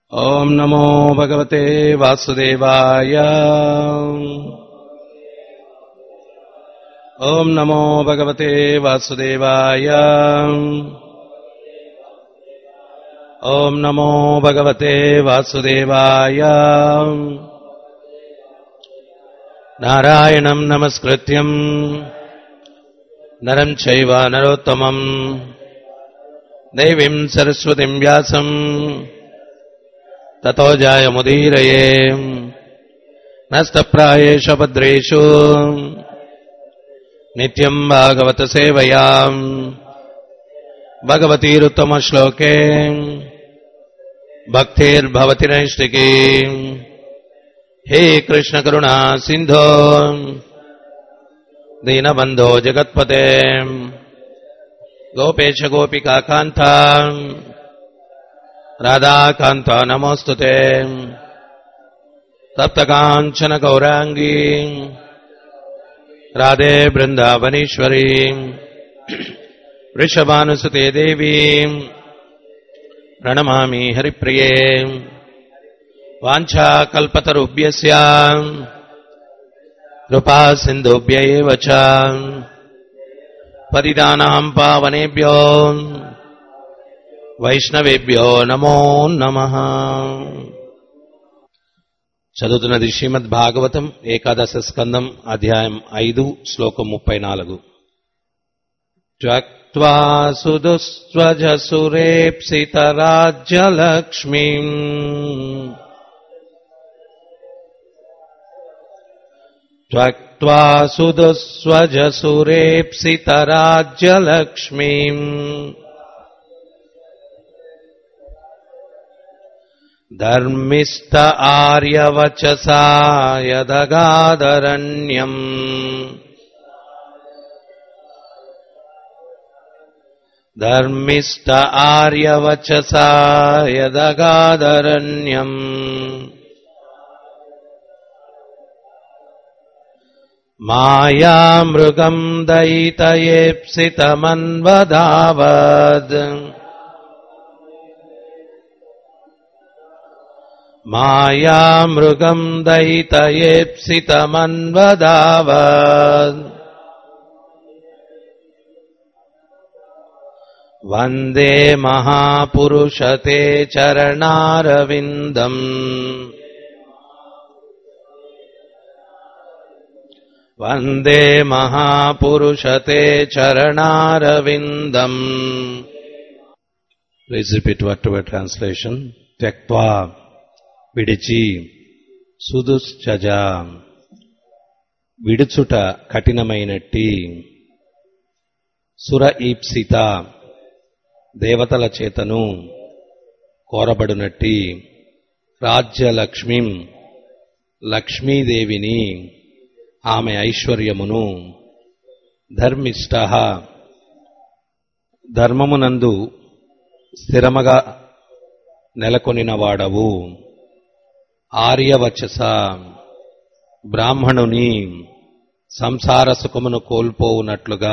ॐ नमो भगवते वासुदेवाय ॐ नमो भगवते वासुदेवाय ॐ नमो भगवते वासुदेवाय नारायणम् नमस्कृत्यम् नरम् चैव नरोत्तमम् देवीम् सरस्वतीम् व्यासम् ततो जायमुदीरये नस्तप्रायेष भद्रेषु नित्यम् भागवतसेवयाम् भगवतीरुत्तमश्लोके भक्तिर्भवति नैष्टिकी हे कृष्णकरुणा सिन्धो दीनबन्धो जगत्पते गोपेश गोपिकान्ता राधाकान्ता नमोऽस्तु ते तप्तकाञ्चन गौराङ्गी राधे बृन्दावनीश्वरी वृषभानुसुते देवी प्रणमामि हरिप्रिये वाञ्छाकल्पतरुभ्यस्य कृपा सिन्धुभ्य एव च पतितानाम् पावनेभ्यो వైష్ణవేభ్యో నమో నమ చదువుతున్నది శ్రీమద్ భాగవతం ఏకాదశ స్కందం అధ్యాయం ఐదు శ్లోకం ముప్పై నాలుగు త్వక్వా సుదుస్వజ సురేప్సిత రాజ్యలక్ష్మీ త్వక్వా సుదుస్వజ సురేప్సిత రాజ్యలక్ష్మీ धर्मिष्ठ आर्यवचसा यदगादरण्यम् धर्मिष्ठ आर्यवचसा यदगादरण्यम् मायामृगम् दयितयेप्सितमन्वधावद् मायामृगम् दयितयेप्सितमन्वदावत् वन्दे महापुरुषते चरणारविन्दम् वन्दे महापुरुषते चरणारविन्दम् Please repeat word to word translation. त्यक्त्वा విడిచి సుదుశ్చజ విడుచుట కఠినమైనట్టి సుర ఈప్సిత దేవతల చేతను కోరబడునట్టి రాజ్యలక్ష్మిం లక్ష్మీదేవిని ఆమె ఐశ్వర్యమును ధర్మిష్ట ధర్మమునందు స్థిరముగా నెలకొనినవాడవు ఆర్యవచస బ్రాహ్మణుని సంసార సుఖమును కోల్పోవునట్లుగా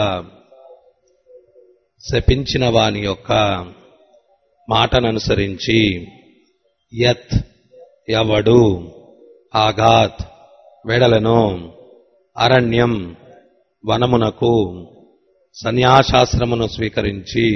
శపించిన వాని యొక్క మాటననుసరించి యత్ ఎవడు ఆఘాత్ వెడలను అరణ్యం వనమునకు సన్యాసాశ్రమును స్వీకరించి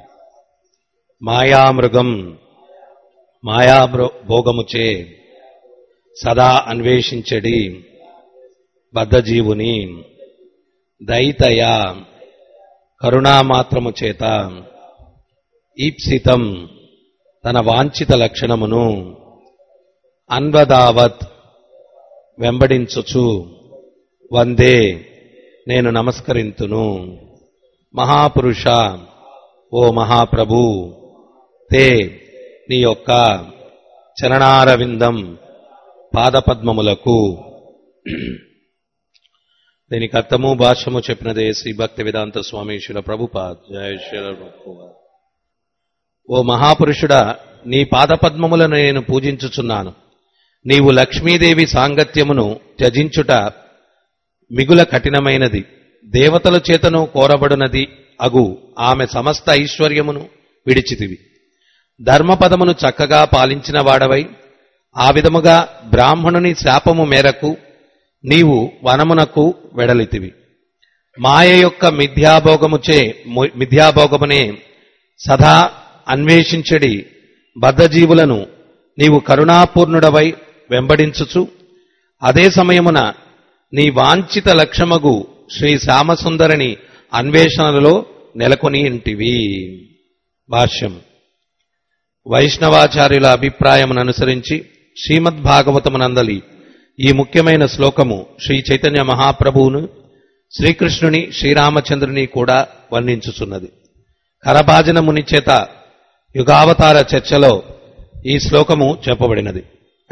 మాయామృగం మాయా భోగముచే సదా అన్వేషించడి బద్ధజీవుని దయితయ కరుణామాత్రము చేత ఈప్సితం తన వాంఛిత లక్షణమును అన్వదావత్ వెంబడించుచు వందే నేను నమస్కరింతును మహాపురుష ఓ మహాప్రభు తే నీ యొక్క చరణారవిందం పాదపద్మములకు దీనికి అర్థము భాష్యము చెప్పినదే శ్రీ భక్తి వేదాంత స్వామీశ్వర ప్రభుపాద్ జయ శ్రీల ప్రభుపాద్. ఓ మహాపురుషుడా నీ పాదపద్మములను నేను పూజించుచున్నాను నీవు లక్ష్మీదేవి సాంగత్యమును త్యజించుట మిగుల కఠినమైనది దేవతల చేతను కోరబడునది అగు ఆమె సమస్త ఐశ్వర్యమును విడిచితివి ధర్మపదమును చక్కగా పాలించిన వాడవై ఆ విధముగా బ్రాహ్మణుని శాపము మేరకు నీవు వనమునకు వెడలితివి మాయ యొక్క మిథ్యాభోగముచే ము- మిథ్యాభోగమునే సదా అన్వేషించడి బద్ధజీవులను నీవు కరుణాపూర్ణుడవై వెంబడించుచు అదే సమయమున నీ వాంఛిత లక్ష్యమగు శ్రీ శ్యామసుందరిని అన్వేషణలో నెలకొని ఇంటివి భాష్యం వైష్ణవాచార్యుల అభిప్రాయమును అనుసరించి శ్రీమద్ భాగవతమునందలి ఈ ముఖ్యమైన శ్లోకము శ్రీ చైతన్య మహాప్రభువును శ్రీకృష్ణుని శ్రీరామచంద్రుని కూడా వర్ణించుచున్నది కరభాజన ముని చేత యుగావతార చర్చలో ఈ శ్లోకము చెప్పబడినది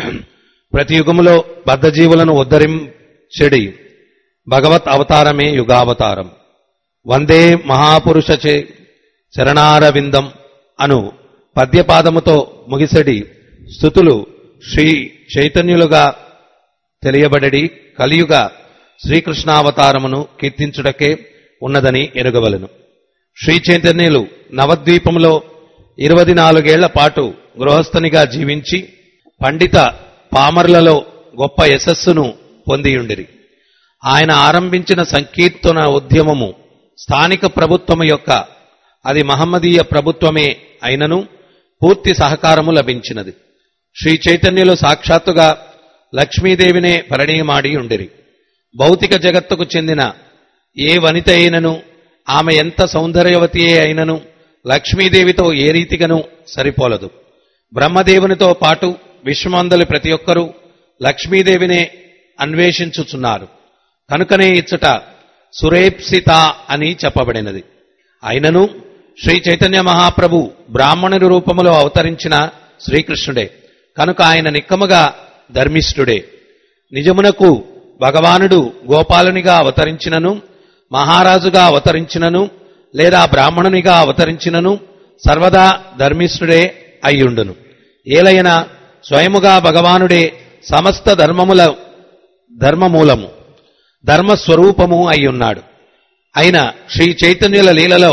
ప్రతి యుగములో బద్ధజీవులను ఉద్ధరించెడి భగవత్ అవతారమే యుగావతారం వందే మహాపురుషచే శరణారవిందం అను పద్యపాదముతో ముగిసడి స్థుతులు శ్రీ చైతన్యులుగా తెలియబడడి కలియుగ శ్రీకృష్ణావతారమును కీర్తించుటకే ఉన్నదని ఎరుగవలను శ్రీ చైతన్యులు నవద్వీపంలో ఇరవై నాలుగేళ్ల పాటు గృహస్థనిగా జీవించి పండిత పామర్లలో గొప్ప యశస్సును పొందియుండిరి ఆయన ఆరంభించిన సంకీర్తన ఉద్యమము స్థానిక ప్రభుత్వము యొక్క అది మహమ్మదీయ ప్రభుత్వమే అయినను పూర్తి సహకారము లభించినది శ్రీ చైతన్యులు సాక్షాత్తుగా లక్ష్మీదేవినే పరిణయమాడి ఉండిరి భౌతిక జగత్తుకు చెందిన ఏ వనిత అయినను ఆమె ఎంత సౌందర్యవతియే అయినను లక్ష్మీదేవితో ఏ రీతిగానూ సరిపోలదు బ్రహ్మదేవునితో పాటు విశ్వమందలి ప్రతి ఒక్కరూ లక్ష్మీదేవినే అన్వేషించుచున్నారు కనుకనే ఇచ్చట సురేప్సిత అని చెప్పబడినది అయినను శ్రీ చైతన్య మహాప్రభు బ్రాహ్మణుని రూపములో అవతరించిన శ్రీకృష్ణుడే కనుక ఆయన నిక్కముగా ధర్మిష్ఠుడే నిజమునకు భగవానుడు గోపాలునిగా అవతరించినను మహారాజుగా అవతరించినను లేదా బ్రాహ్మణునిగా అవతరించినను సర్వదా ధర్మిష్ఠుడే అయ్యుండును ఏలైనా స్వయముగా భగవానుడే సమస్త ధర్మముల ధర్మమూలము ధర్మస్వరూపము అయి ఉన్నాడు అయిన శ్రీ చైతన్యుల లీలలో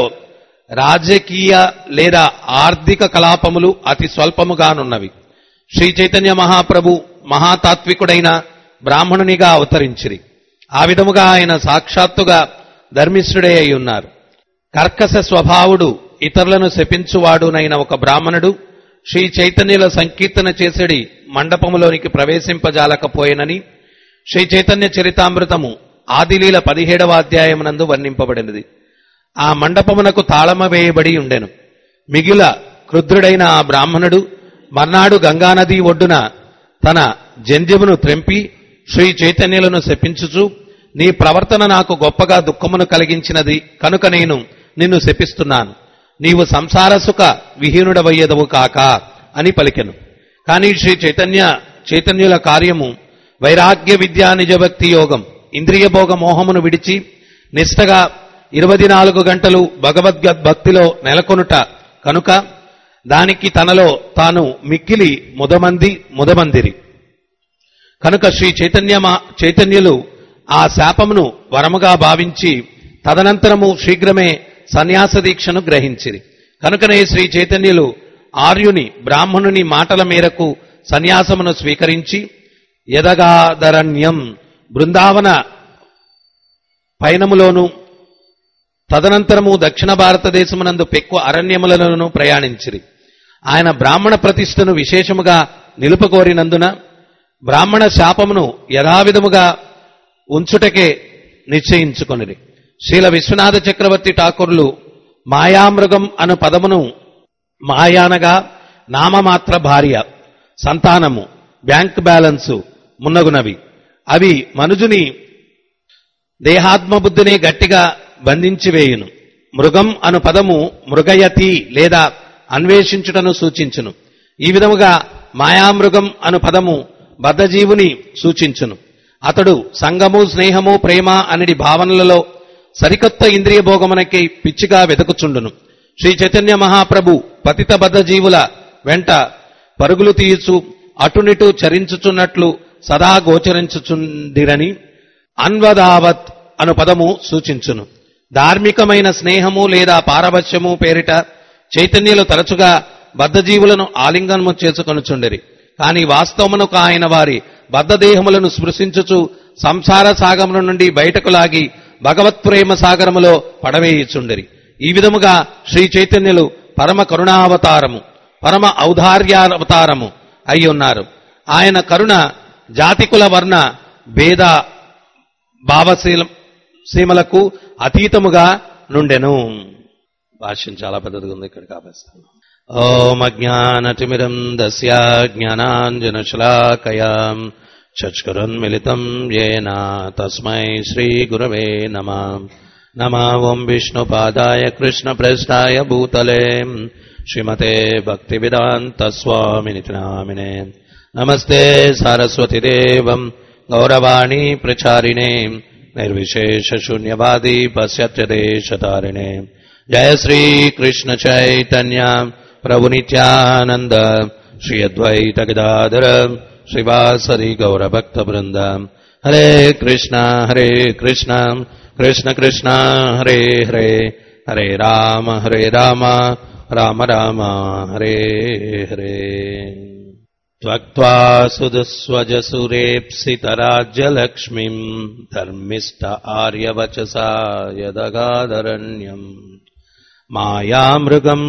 రాజకీయ లేదా ఆర్థిక కలాపములు అతి స్వల్పముగానున్నవి శ్రీ చైతన్య మహాప్రభు మహాతాత్వికుడైన బ్రాహ్మణునిగా అవతరించిరి ఆ విధముగా ఆయన సాక్షాత్తుగా ధర్మిష్ఠుడే అయి ఉన్నారు కర్కశ స్వభావుడు ఇతరులను శపించువాడునైన ఒక బ్రాహ్మణుడు శ్రీ చైతన్యుల సంకీర్తన చేసడి మండపములోనికి ప్రవేశింపజాలకపోయేనని శ్రీ చైతన్య చరితామృతము ఆదిలీల పదిహేడవ అధ్యాయమునందు వర్ణింపబడినది ఆ మండపమునకు తాళమ వేయబడి ఉండెను మిగిల క్రుద్రుడైన ఆ బ్రాహ్మణుడు మర్నాడు గంగానది ఒడ్డున తన జంధ్యమును త్రెంపి శ్రీ చైతన్యులను శపించుచు నీ ప్రవర్తన నాకు గొప్పగా దుఃఖమును కలిగించినది కనుక నేను నిన్ను శపిస్తున్నాను నీవు సంసార సుఖ విహీనుడవయ్యదవు కాక అని పలికెను కానీ శ్రీ చైతన్య చైతన్యుల కార్యము వైరాగ్య విద్యా నిజభక్తి యోగం ఇంద్రియ భోగ మోహమును విడిచి నిష్టగా ఇరవై నాలుగు గంటలు భగవద్గ భక్తిలో నెలకొనుట కనుక దానికి తనలో తాను మిక్కిలి ముదమంది ముదమందిరి కనుక శ్రీ చైతన్య చైతన్యులు ఆ శాపమును వరముగా భావించి తదనంతరము శీఘ్రమే సన్యాస దీక్షను గ్రహించిరి కనుకనే శ్రీ చైతన్యులు ఆర్యుని బ్రాహ్మణుని మాటల మేరకు సన్యాసమును స్వీకరించి యదగాదరణ్యం బృందావన పయనములోను తదనంతరము దక్షిణ భారతదేశమునందు పెక్కు అరణ్యములలోనూ ప్రయాణించిరి ఆయన బ్రాహ్మణ ప్రతిష్టను విశేషముగా నిలుపకోరినందున బ్రాహ్మణ శాపమును యథావిధముగా ఉంచుటకే నిశ్చయించుకొనిరి శ్రీల విశ్వనాథ చక్రవర్తి ఠాకూర్లు మాయామృగం అను పదమును మాయానగా నామమాత్ర భార్య సంతానము బ్యాంక్ బ్యాలెన్సు మున్నగునవి అవి మనుజుని దేహాత్మబుద్ధిని గట్టిగా బంధించి వేయును మృగం అను పదము మృగయతి లేదా అన్వేషించుటను సూచించును ఈ విధముగా మాయామృగం అను పదము బద్ధజీవుని సూచించును అతడు సంగము స్నేహము ప్రేమ అనిడి భావనలలో సరికొత్త ఇంద్రియ భోగమునకి పిచ్చిగా వెతుకుచుండును శ్రీ చైతన్య మహాప్రభు పతిత బద్ధ జీవుల వెంట పరుగులు తీయుచు అటునిటు చరించుచున్నట్లు సదా గోచరించుచుండిరని అన్వదావత్ అను పదము సూచించును ధార్మికమైన స్నేహము లేదా పారవశ్యము పేరిట చైతన్యులు తరచుగా బద్ధజీవులను ఆలింగనము చేసుకొనుచుండిరి కాని వాస్తవమునకు ఆయన వారి బద్ధదేహములను స్పృశించుచు సంసార సాగముల నుండి బయటకు లాగి భగవత్ ప్రేమ సాగరములో పడవేయుచుండిరి ఈ విధముగా శ్రీ చైతన్యులు పరమ కరుణావతారము పరమ ఔదార్యావతారము అయి ఉన్నారు ఆయన కరుణ జాతికుల వర్ణ భేద భావశీల సీమలకు అతీతముగా నుండెను భాష్యం చాలా పెద్దదిగా ఉంది ఇక్కడ కాపేస్తాను ఓం అజ్ఞానతిమిరం దస్య జ్ఞానాంజనశలాకయాం చచ్కరున్మిళితం येन తస్మై శ్రీగురవే నమ నమ ఓం విష్ణుపాదాయ కృష్ణప్రస్థాయ భూతలే శ్రీమతే భక్తివేదాంతస్వామినితి నామినే నమస్తే సారస్వతిదేవం గౌరవాణి ప్రచారిణే నిర్విశేష శూన్యవాది పశ్యత్యదేశతారిణే జయ శ్రీ కృష్ణ చైతన్య ప్రభు నిత్యానంద శ్రీ అద్వైత గదాధర శ్రీవాసరి గౌరభక్త బృంద హరే కృష్ణ హరే కృష్ణ కృష్ణ కృష్ణ హరే హరే హరే రామ హరే రామ రామ రామ హరే హరే త్వక్త్వా సుదుస్వజసురేప్సితరాజ్యలక్ష్మీం ధర్మిష్ట ఆర్యవచసా యదగాదరణ్యం మాయామృగం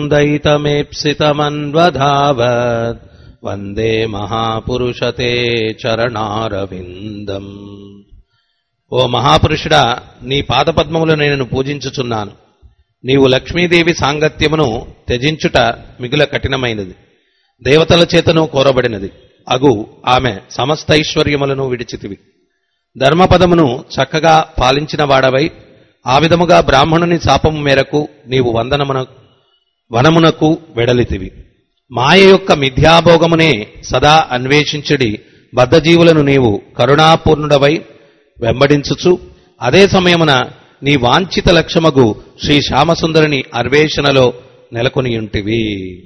దయితమేప్సితమన్వధావత్ వందే మహాపురుషతే చరణారవిందం ఓ మహాపురుషుడా నీ పాదపద్మములు నేను పూజించుచున్నాను నీవు లక్ష్మీదేవి సాంగత్యమును త్యజించుట మిగుల కఠినమైనది దేవతల చేతను కోరబడినది అగు ఆమె సమస్త ఐశ్వర్యములను విడిచితివి ధర్మపదమును చక్కగా పాలించిన వాడవై ఆ విధముగా బ్రాహ్మణుని శాపము మేరకు నీవు వందనమున వనమునకు వెడలితివి మాయ యొక్క మిథ్యాభోగమునే సదా అన్వేషించడి బద్ధజీవులను నీవు కరుణాపూర్ణుడవై వెంబడించుచు అదే సమయమున నీ వాంఛిత లక్ష్యమగు శ్రీ శ్యామసుందరిని అన్వేషణలో నెలకొనియుంటివి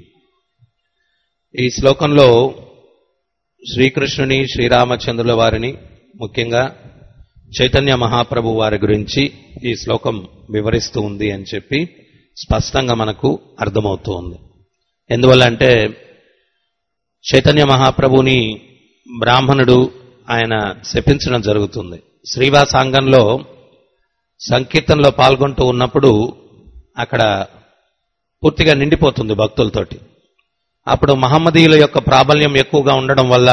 ఈ శ్లోకంలో శ్రీకృష్ణుని శ్రీరామచంద్రుల వారిని ముఖ్యంగా చైతన్య మహాప్రభు వారి గురించి ఈ శ్లోకం వివరిస్తూ ఉంది అని చెప్పి స్పష్టంగా మనకు అర్థమవుతూ ఉంది ఎందువల్ల అంటే చైతన్య మహాప్రభుని బ్రాహ్మణుడు ఆయన శపించడం జరుగుతుంది శ్రీవాసాంగంలో సంకీర్తనలో పాల్గొంటూ ఉన్నప్పుడు అక్కడ పూర్తిగా నిండిపోతుంది భక్తులతోటి అప్పుడు మహమ్మదీయుల యొక్క ప్రాబల్యం ఎక్కువగా ఉండడం వల్ల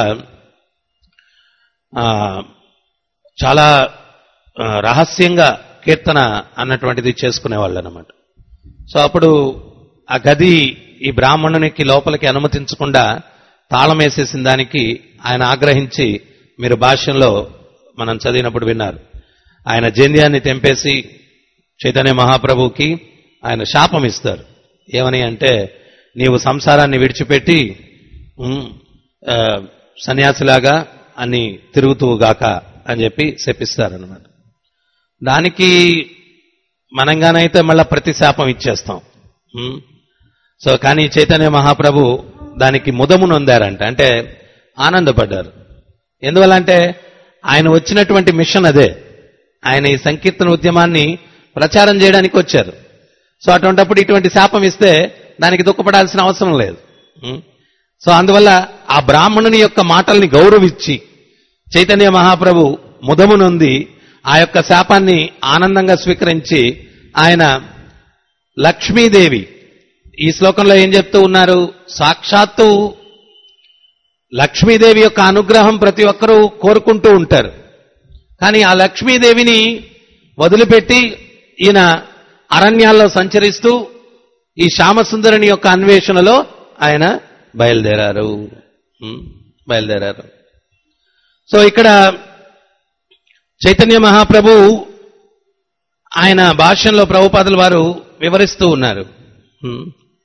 ఆ, చాలా ఆ, రహస్యంగా కీర్తన అన్నటువంటిది చేసుకునేవాళ్ళు అనమాట సో అప్పుడు ఆ గది ఈ బ్రాహ్మణునికి లోపలికి అనుమతించకుండా తాళం వేసేసిన దానికి ఆయన ఆగ్రహించి మీరు భాష్యంలో మనం చదివినప్పుడు విన్నారు ఆయన జేంద్యాన్ని తెంపేసి చైతన్య మహాప్రభుకి ఆయన శాపం ఇస్తారు ఏమని అంటే నీవు సంసారాన్ని విడిచిపెట్టి ఉమ్, ఆ, సన్యాసిలాగా అన్ని తిరుగుతువుగాక అని చెప్పి శపిస్తారనమాట దానికి మనంగానైతే మళ్ళా ప్రతి శాపం ఇచ్చేస్తాం ఉమ్. సో కానీ చైతన్య మహాప్రభు దానికి ముదము నొందారంట అంటే ఆనందపడ్డారు ఎందువల్ల అంటే ఆయన వచ్చినటువంటి మిషన్ అదే ఆయన ఈ సంకీర్తన ఉద్యమాన్ని ప్రచారం చేయడానికి వచ్చారు సో అటువంటప్పుడు ఇటువంటి శాపం ఇస్తే దానికి దుఃఖపడాల్సిన అవసరం లేదు ఉం? సో అందువల్ల ఆ బ్రాహ్మణుని యొక్క మాటల్ని గౌరవించి చైతన్య మహాప్రభు ముదము నొంది ఆ యొక్క శాపాన్ని ఆనందంగా స్వీకరించి ఆయన లక్ష్మీదేవి ఈ శ్లోకంలో ఏం చెప్తూ ఉన్నారు సాక్షాత్తు లక్ష్మీదేవి యొక్క అనుగ్రహం ప్రతి ఒక్కరూ కోరుకుంటూ ఉంటారు కానీ ఆ లక్ష్మీదేవిని వదిలిపెట్టి ఈయన అరణ్యాల్లో సంచరిస్తూ ఈ శ్యామసుందరుని యొక్క అన్వేషణలో ఆయన బయలుదేరారు ఉం, బయలుదేరారు సో ఇక్కడ చైతన్య మహాప్రభు ఆయన భాష్యంలో ప్రభుపాదుల వారు వివరిస్తూ ఉన్నారు ఉం.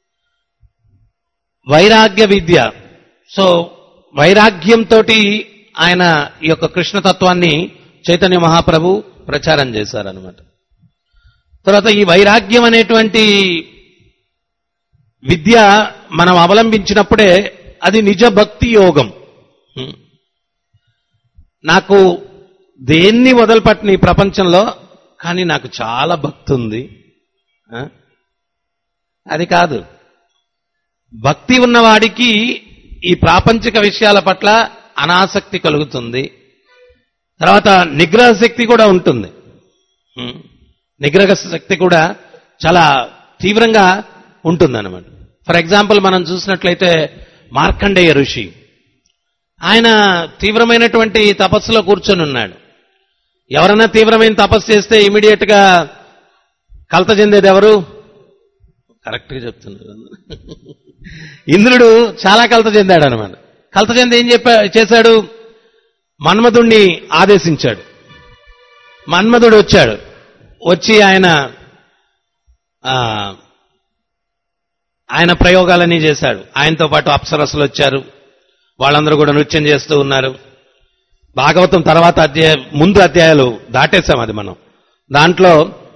వైరాగ్య విద్య సో వైరాగ్యంతో ఆయన ఈ యొక్క కృష్ణతత్వాన్ని చైతన్య మహాప్రభు ప్రచారం చేశారనమాట తర్వాత ఈ వైరాగ్యం అనేటువంటి విద్య మనం అవలంబించినప్పుడే అది నిజ భక్తి యోగం హ్మ్. నాకు దేన్ని వదలపట్టిన ఈ ప్రపంచంలో కానీ నాకు చాలా భక్తి ఉంది ఆ? అది కాదు భక్తి ఉన్నవాడికి ఈ ప్రాపంచిక విషయాల పట్ల అనాసక్తి కలుగుతుంది తర్వాత నిగ్రహ శక్తి కూడా ఉంటుంది ఉం. నిగ్రహ శక్తి కూడా చాలా తీవ్రంగా ఉంటుందన్నమాట ఫర్ ఎగ్జాంపుల్ మనం చూసినట్లయితే మార్కండేయ ఋషి ఆయన తీవ్రమైనటువంటి తపస్సులో కూర్చొని ఉన్నాడు ఎవరైనా తీవ్రమైన తపస్సు చేస్తే ఇమీడియట్ గా కలత చెందేది ఎవరు కరెక్ట్గా చెప్తున్నారు ఇంద్రుడు చాలా కలత చెందాడు అనమాట కలత చెంది ఏం చెప్పా చేశాడు మన్మధుణ్ణి ఆదేశించాడు మన్మధుడు వచ్చాడు వచ్చి ఆయన ఆ, ఆయన ప్రయోగాలన్నీ చేశాడు ఆయనతో పాటు అప్సరస్సులు వచ్చారు వాళ్ళందరూ కూడా నృత్యం చేస్తూ ఉన్నారు భాగవతం తర్వాత అధ్యాయ ముందు అధ్యాయాలు దాటేశాం అది మనం దాంట్లో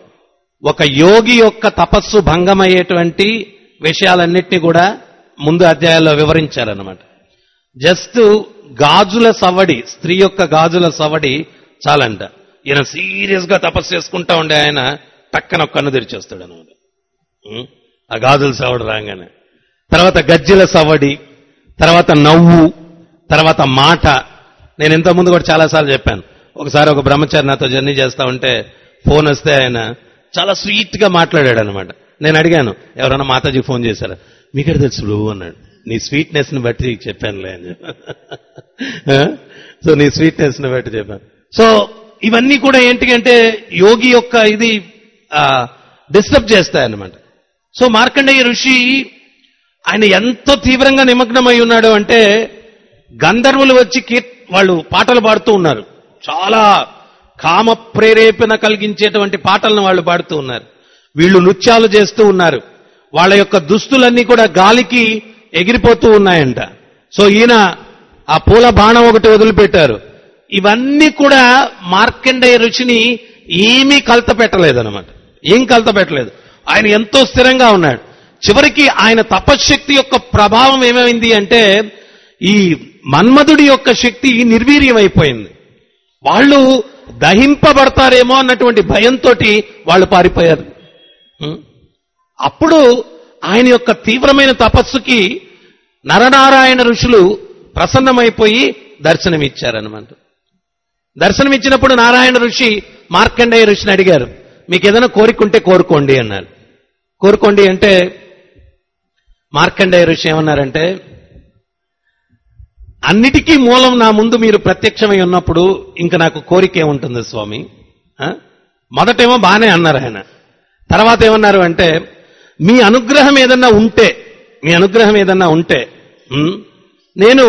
ఒక యోగి యొక్క తపస్సు భంగమయ్యేటువంటి విషయాలన్నిటినీ కూడా ముందు అధ్యాయాల్లో వివరించారనమాట జస్ట్ గాజుల సవడి స్త్రీ యొక్క గాజుల సవడి చాలంట ఈయన సీరియస్ గా తపస్సు చేసుకుంటా ఉండే ఆయన టక్కన ఒక కన్ను తెరిచేస్తాడు అనమాట ఉం? ఆ గాజుల సవడి రాగానే తర్వాత గజ్జెల సవడి తర్వాత నవ్వు తర్వాత మాట నేను ఇంతకుముందు కూడా చాలాసార్లు చెప్పాను ఒకసారి ఒక బ్రహ్మచారి నాతో జర్నీ చేస్తా ఉంటే ఫోన్ వస్తే ఆయన చాలా స్వీట్ గా మాట్లాడాడు అనమాట నేను అడిగాను ఎవరైనా మాతాజీ ఫోన్ చేశారా మీకెడ తెలుసు నువ్వు అన్నాడు నీ స్వీట్నెస్ ని బట్టి చెప్పానులే అని చెప్పి సో నీ స్వీట్నెస్ ని బట్టి చెప్పాను సో ఇవన్నీ కూడా ఏంటికంటే యోగి యొక్క ఇది డిస్టర్బ్ చేస్తాయన్నమాట సో మార్కండేయ ఋషి ఆయన ఎంత తీవ్రంగా నిమగ్నమై ఉన్నాడు అంటే గంధర్వులు వచ్చి కీర్ వాళ్ళు పాటలు పాడుతూ ఉన్నారు చాలా కామ ప్రేరేపణ కలిగించేటువంటి పాటలను వాళ్ళు పాడుతూ ఉన్నారు వీళ్ళు నృత్యాలు చేస్తూ ఉన్నారు వాళ్ళ యొక్క దుస్తులన్నీ కూడా గాలికి ఎగిరిపోతూ ఉన్నాయంట సో ఈయన ఆ పూల బాణం ఒకటి వదిలిపెట్టారు ఇవన్నీ కూడా మార్కండేయ రుచిని ఏమీ కలత పెట్టలేదన్నమాట ఏం కలత పెట్టలేదు ఆయన ఎంతో స్థిరంగా ఉన్నాడు చివరికి ఆయన తపశ్శక్తి యొక్క ప్రభావం ఏమైంది అంటే ఈ మన్మధుడి యొక్క శక్తి నిర్వీర్యమైపోయింది వాళ్ళు దహింపబడతారేమో అన్నటువంటి భయంతో వాళ్ళు పారిపోయారు ఉం? అప్పుడు ఆయన యొక్క తీవ్రమైన తపస్సుకి నరనారాయణ ఋషులు ప్రసన్నమైపోయి దర్శనమిచ్చారనమాట దర్శనమిచ్చినప్పుడు నారాయణ ఋషి మార్కండేయ ఋషిని అడిగారు మీకు ఏదైనా కోరిక ఉంటే కోరుకోండి అన్నారు కోరుకోండి అంటే మార్కండేయ ఋషి ఏమన్నారంటే అన్నిటికీ మూలం నా ముందు మీరు ప్రత్యక్షమై ఉన్నప్పుడు ఇంకా నాకు కోరిక ఏముంటుంది స్వామి ఆ? మొదటేమో బానే అన్నారు ఆయన తర్వాత ఏమన్నారు అంటే మీ అనుగ్రహం ఏదన్నా ఉంటే మీ అనుగ్రహం ఏదన్నా ఉంటే ఉం, నేను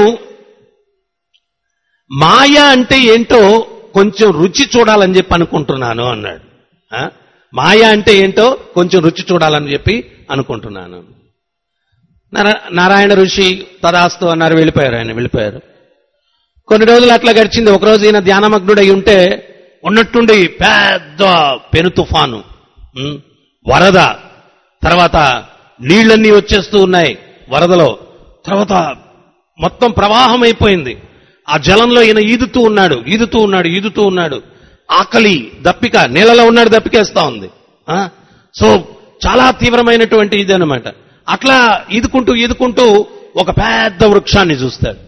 మాయ అంటే ఏంటో కొంచెం రుచి చూడాలని చెప్పి అనుకుంటున్నాను అన్నాడు ఆ? మాయ అంటే ఏంటో కొంచెం రుచి చూడాలని చెప్పి అనుకుంటున్నాను నారా- నారాయణ ఋషి తదాస్తు అన్నారు వెళ్ళిపోయారు ఆయన వెళ్ళిపోయారు కొన్ని రోజులు అట్లా గడిచింది ఒకరోజు ఈయన ధ్యానమగ్నుడై ఉంటే ఉన్నట్టుండి పెద్ద పెను తుఫాను ఉం, వరద తర్వాత నీళ్ళన్నీ వచ్చేస్తూ ఉన్నాయి వరదలో తర్వాత మొత్తం ప్రవాహం అయిపోయింది ఆ జలంలో ఈయన ఈదుతూ ఉన్నాడు ఈదుతూ ఉన్నాడు ఈదుతూ ఉన్నాడు ఆకలి దప్పిక నీళ్ళలో ఉన్నాడు దప్పికేస్తా ఉంది ఆ? సో చాలా తీవ్రమైనటువంటి ఇది అనమాట అట్లా ఈదుకుంటూ ఈదుకుంటూ ఒక పెద్ద వృక్షాన్ని చూస్తాడు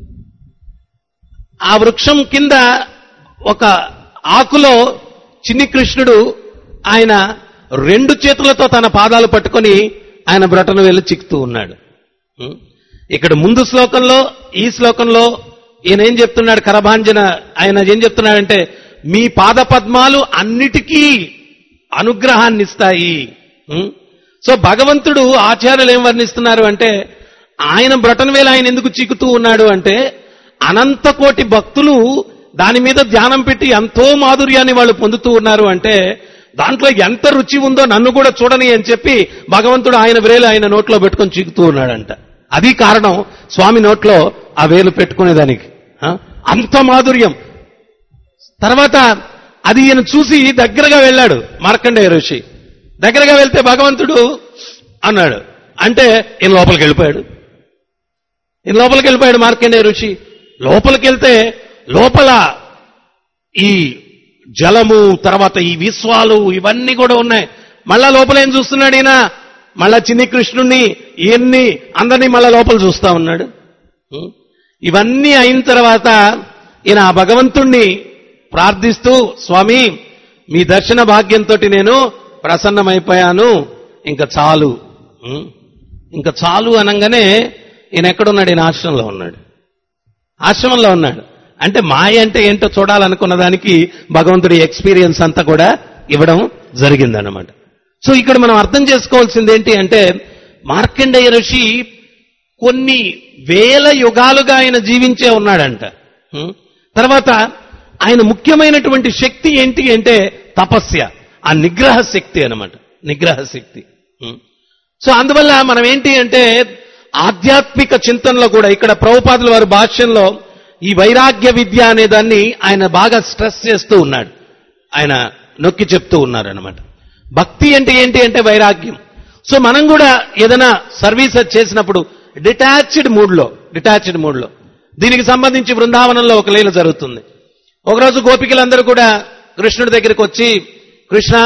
ఆ వృక్షం కింద ఒక ఆకులో చిన్ని కృష్ణుడు ఆయన రెండు చేతులతో తన పాదాలు పట్టుకొని ఆయన బ్రటను వెళ్ళి చిక్కుతూ ఉన్నాడు ఉం? ఇక్కడ ముందు శ్లోకంలో ఈ శ్లోకంలో ఈయన ఏం చెప్తున్నాడు కరభాంజన ఆయన ఏం చెప్తున్నాడంటే మీ పాద పద్మాలు అన్నిటికీ అనుగ్రహాన్ని ఇస్తాయి ఉం? సో భగవంతుడు ఆచార్యులు ఏం వర్ణిస్తున్నారు అంటే ఆయన బ్రటన్ వేల ఆయన ఎందుకు చిక్కుతూ ఉన్నాడు అంటే అనంత కోటి భక్తులు దాని మీద ధ్యానం పెట్టి ఎంతో మాధుర్యాన్ని వాళ్ళు పొందుతూ ఉన్నారు అంటే దాంట్లో ఎంత రుచి ఉందో నన్ను కూడా చూడని అని చెప్పి భగవంతుడు ఆయన వేలు ఆయన నోట్లో పెట్టుకొని చీకుతూ ఉన్నాడంట అది కారణం స్వామి నోట్లో ఆ వేలు పెట్టుకునేదానికి ఆ? అంత మాధుర్యం తర్వాత అది ఈయన చూసి దగ్గరగా వెళ్ళాడు మార్కండేయ ఋషి దగ్గరగా వెళ్తే భగవంతుడు అన్నాడు అంటే ఈయన లోపలికి వెళ్ళిపోయాడు ఈయన లోపలికి వెళ్ళిపోయాడు మార్కండేయ ఋషి లోపలికి వెళ్తే లోపల ఈ జలము తర్వాత ఈ విశ్వాలు ఇవన్నీ కూడా ఉన్నాయి మళ్ళా లోపల ఏం చూస్తున్నాడు ఈయన మళ్ళా చిన్ని కృష్ణుణ్ణి ఈయన్ని అందరినీ మళ్ళా లోపల చూస్తా ఉన్నాడు ఉం? ఇవన్నీ అయిన తర్వాత ఈయన ఆ భగవంతుణ్ణి ప్రార్థిస్తూ స్వామి మీ దర్శన భాగ్యంతో నేను ప్రసన్నమైపోయాను ఇంకా చాలు ఉం? ఇంకా చాలు అనగానే ఈయన ఎక్కడున్నాడు ఈయన ఆశ్రమంలో ఉన్నాడు ఆశ్రమంలో ఉన్నాడు అంటే మాయ అంటే ఏంటో చూడాలనుకున్న దానికి భగవంతుడి ఎక్స్పీరియన్స్ అంతా కూడా ఇవ్వడం జరిగిందన్నమాట సో ఇక్కడ మనం అర్థం చేసుకోవాల్సింది ఏంటి అంటే మార్కండేయ ఋషి కొన్ని వేల యుగాలుగా ఆయన జీవించే ఉన్నాడంట హ్మ్? తర్వాత ఆయన ముఖ్యమైనటువంటి శక్తి ఏంటి అంటే తపస్య ఆ నిగ్రహ శక్తి అన్నమాట నిగ్రహ శక్తి హ్మ్? సో అందువల్ల మనం ఏంటి అంటే ఆధ్యాత్మిక చింతనలో కూడా ఇక్కడ ప్రభుపాదుల వారి భాష్యంలో ఈ వైరాగ్య విద్య అనే దాన్ని ఆయన బాగా స్ట్రెస్ చేస్తూ ఉన్నాడు ఆయన నొక్కి చెప్తూ ఉన్నారు అనమాట భక్తి అంటే ఏంటి అంటే వైరాగ్యం సో మనం కూడా ఏదైనా సర్వీస్ చేసినప్పుడు డిటాచ్డ్ మూడ్లో డిటాచ్డ్ మూడ్లో దీనికి సంబంధించి బృందావనంలో ఒక లీల జరుగుతుంది ఒకరోజు గోపికలందరూ కూడా కృష్ణుడి దగ్గరికి వచ్చి కృష్ణ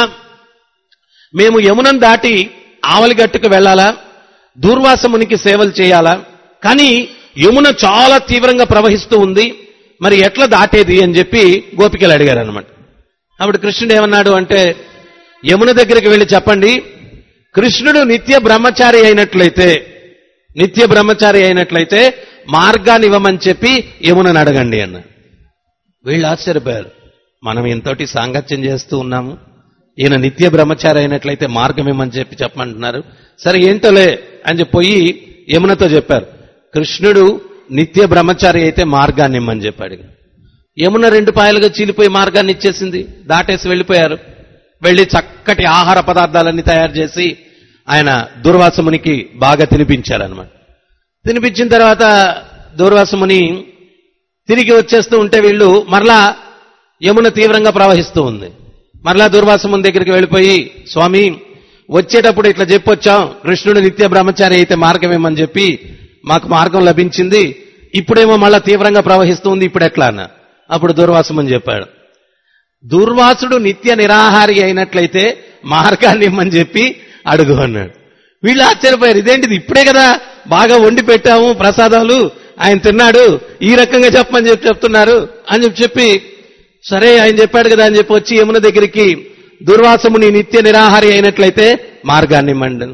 మేము యమునను దాటి ఆవలిగట్టుకు వెళ్ళాలా దూర్వాసమునికి సేవలు చేయాలా కానీ యమున చాలా తీవ్రంగా ప్రవహిస్తూ ఉంది మరి ఎట్లా దాటేది అని చెప్పి గోపికలు అడిగారు అనమాట అప్పుడు కృష్ణుడు ఏమన్నాడు అంటే యమున దగ్గరికి వెళ్ళి చెప్పండి కృష్ణుడు నిత్య బ్రహ్మచారి అయినట్లయితే నిత్య బ్రహ్మచారి అయినట్లయితే మార్గాన్ని ఇవ్వమని చెప్పి యమునని అడగండి అన్న వీళ్ళు ఆశ్చర్యపోయారు మనం ఇంతటి సాంగత్యం చేస్తూ ఉన్నాము ఈయన నిత్య బ్రహ్మచారి అయినట్లయితే మార్గం ఏమని చెప్పి చెప్పమంటున్నారు సరే ఏంటోలే అని చెప్పి పోయి యమునతో చెప్పారు కృష్ణుడు నిత్య బ్రహ్మచారి అయితే మార్గాన్ని ఇమ్మని చెప్పాడు యమున రెండు పాయలుగా చీలిపోయి మార్గాన్ని ఇచ్చేసింది దాటేసి వెళ్ళిపోయారు వెళ్ళి చక్కటి ఆహార పదార్థాలన్నీ తయారు చేసి ఆయన దుర్వాసమునికి బాగా తినిపించారనమాట తినిపించిన తర్వాత దుర్వాసముని తిరిగి వచ్చేస్తూ ఉంటే వీళ్ళు మరలా యమున తీవ్రంగా ప్రవహిస్తూ ఉంది మరలా దుర్వాసముని దగ్గరికి వెళ్ళిపోయి స్వామి వచ్చేటప్పుడు ఇట్లా చెప్పొచ్చాం కృష్ణుడు నిత్య బ్రహ్మచారి అయితే మార్గం ఏమని చెప్పి మాకు మార్గం లభించింది ఇప్పుడేమో మళ్ళా తీవ్రంగా ప్రవహిస్తుంది ఇప్పుడు ఎట్లా అన్న అప్పుడు దుర్వాసమని చెప్పాడు దుర్వాసుడు నిత్య నిరాహారి అయినట్లయితే మార్గాన్ని ఇమ్మని చెప్పి అడుగు అన్నాడు వీళ్ళు ఆశ్చర్యపోయారు ఇదేంటిది ఇప్పుడే కదా బాగా వండి పెట్టాము ప్రసాదాలు ఆయన తిన్నాడు ఈ రకంగా చెప్పమని చెప్పి చెప్తున్నారు అని చెప్పి చెప్పి సరే ఆయన చెప్పాడు కదా అని చెప్పి వచ్చి యమున దగ్గరికి దుర్వాసముని నిత్య నిరాహారి అయినట్లయితే మార్గాన్ని ఇమ్మండను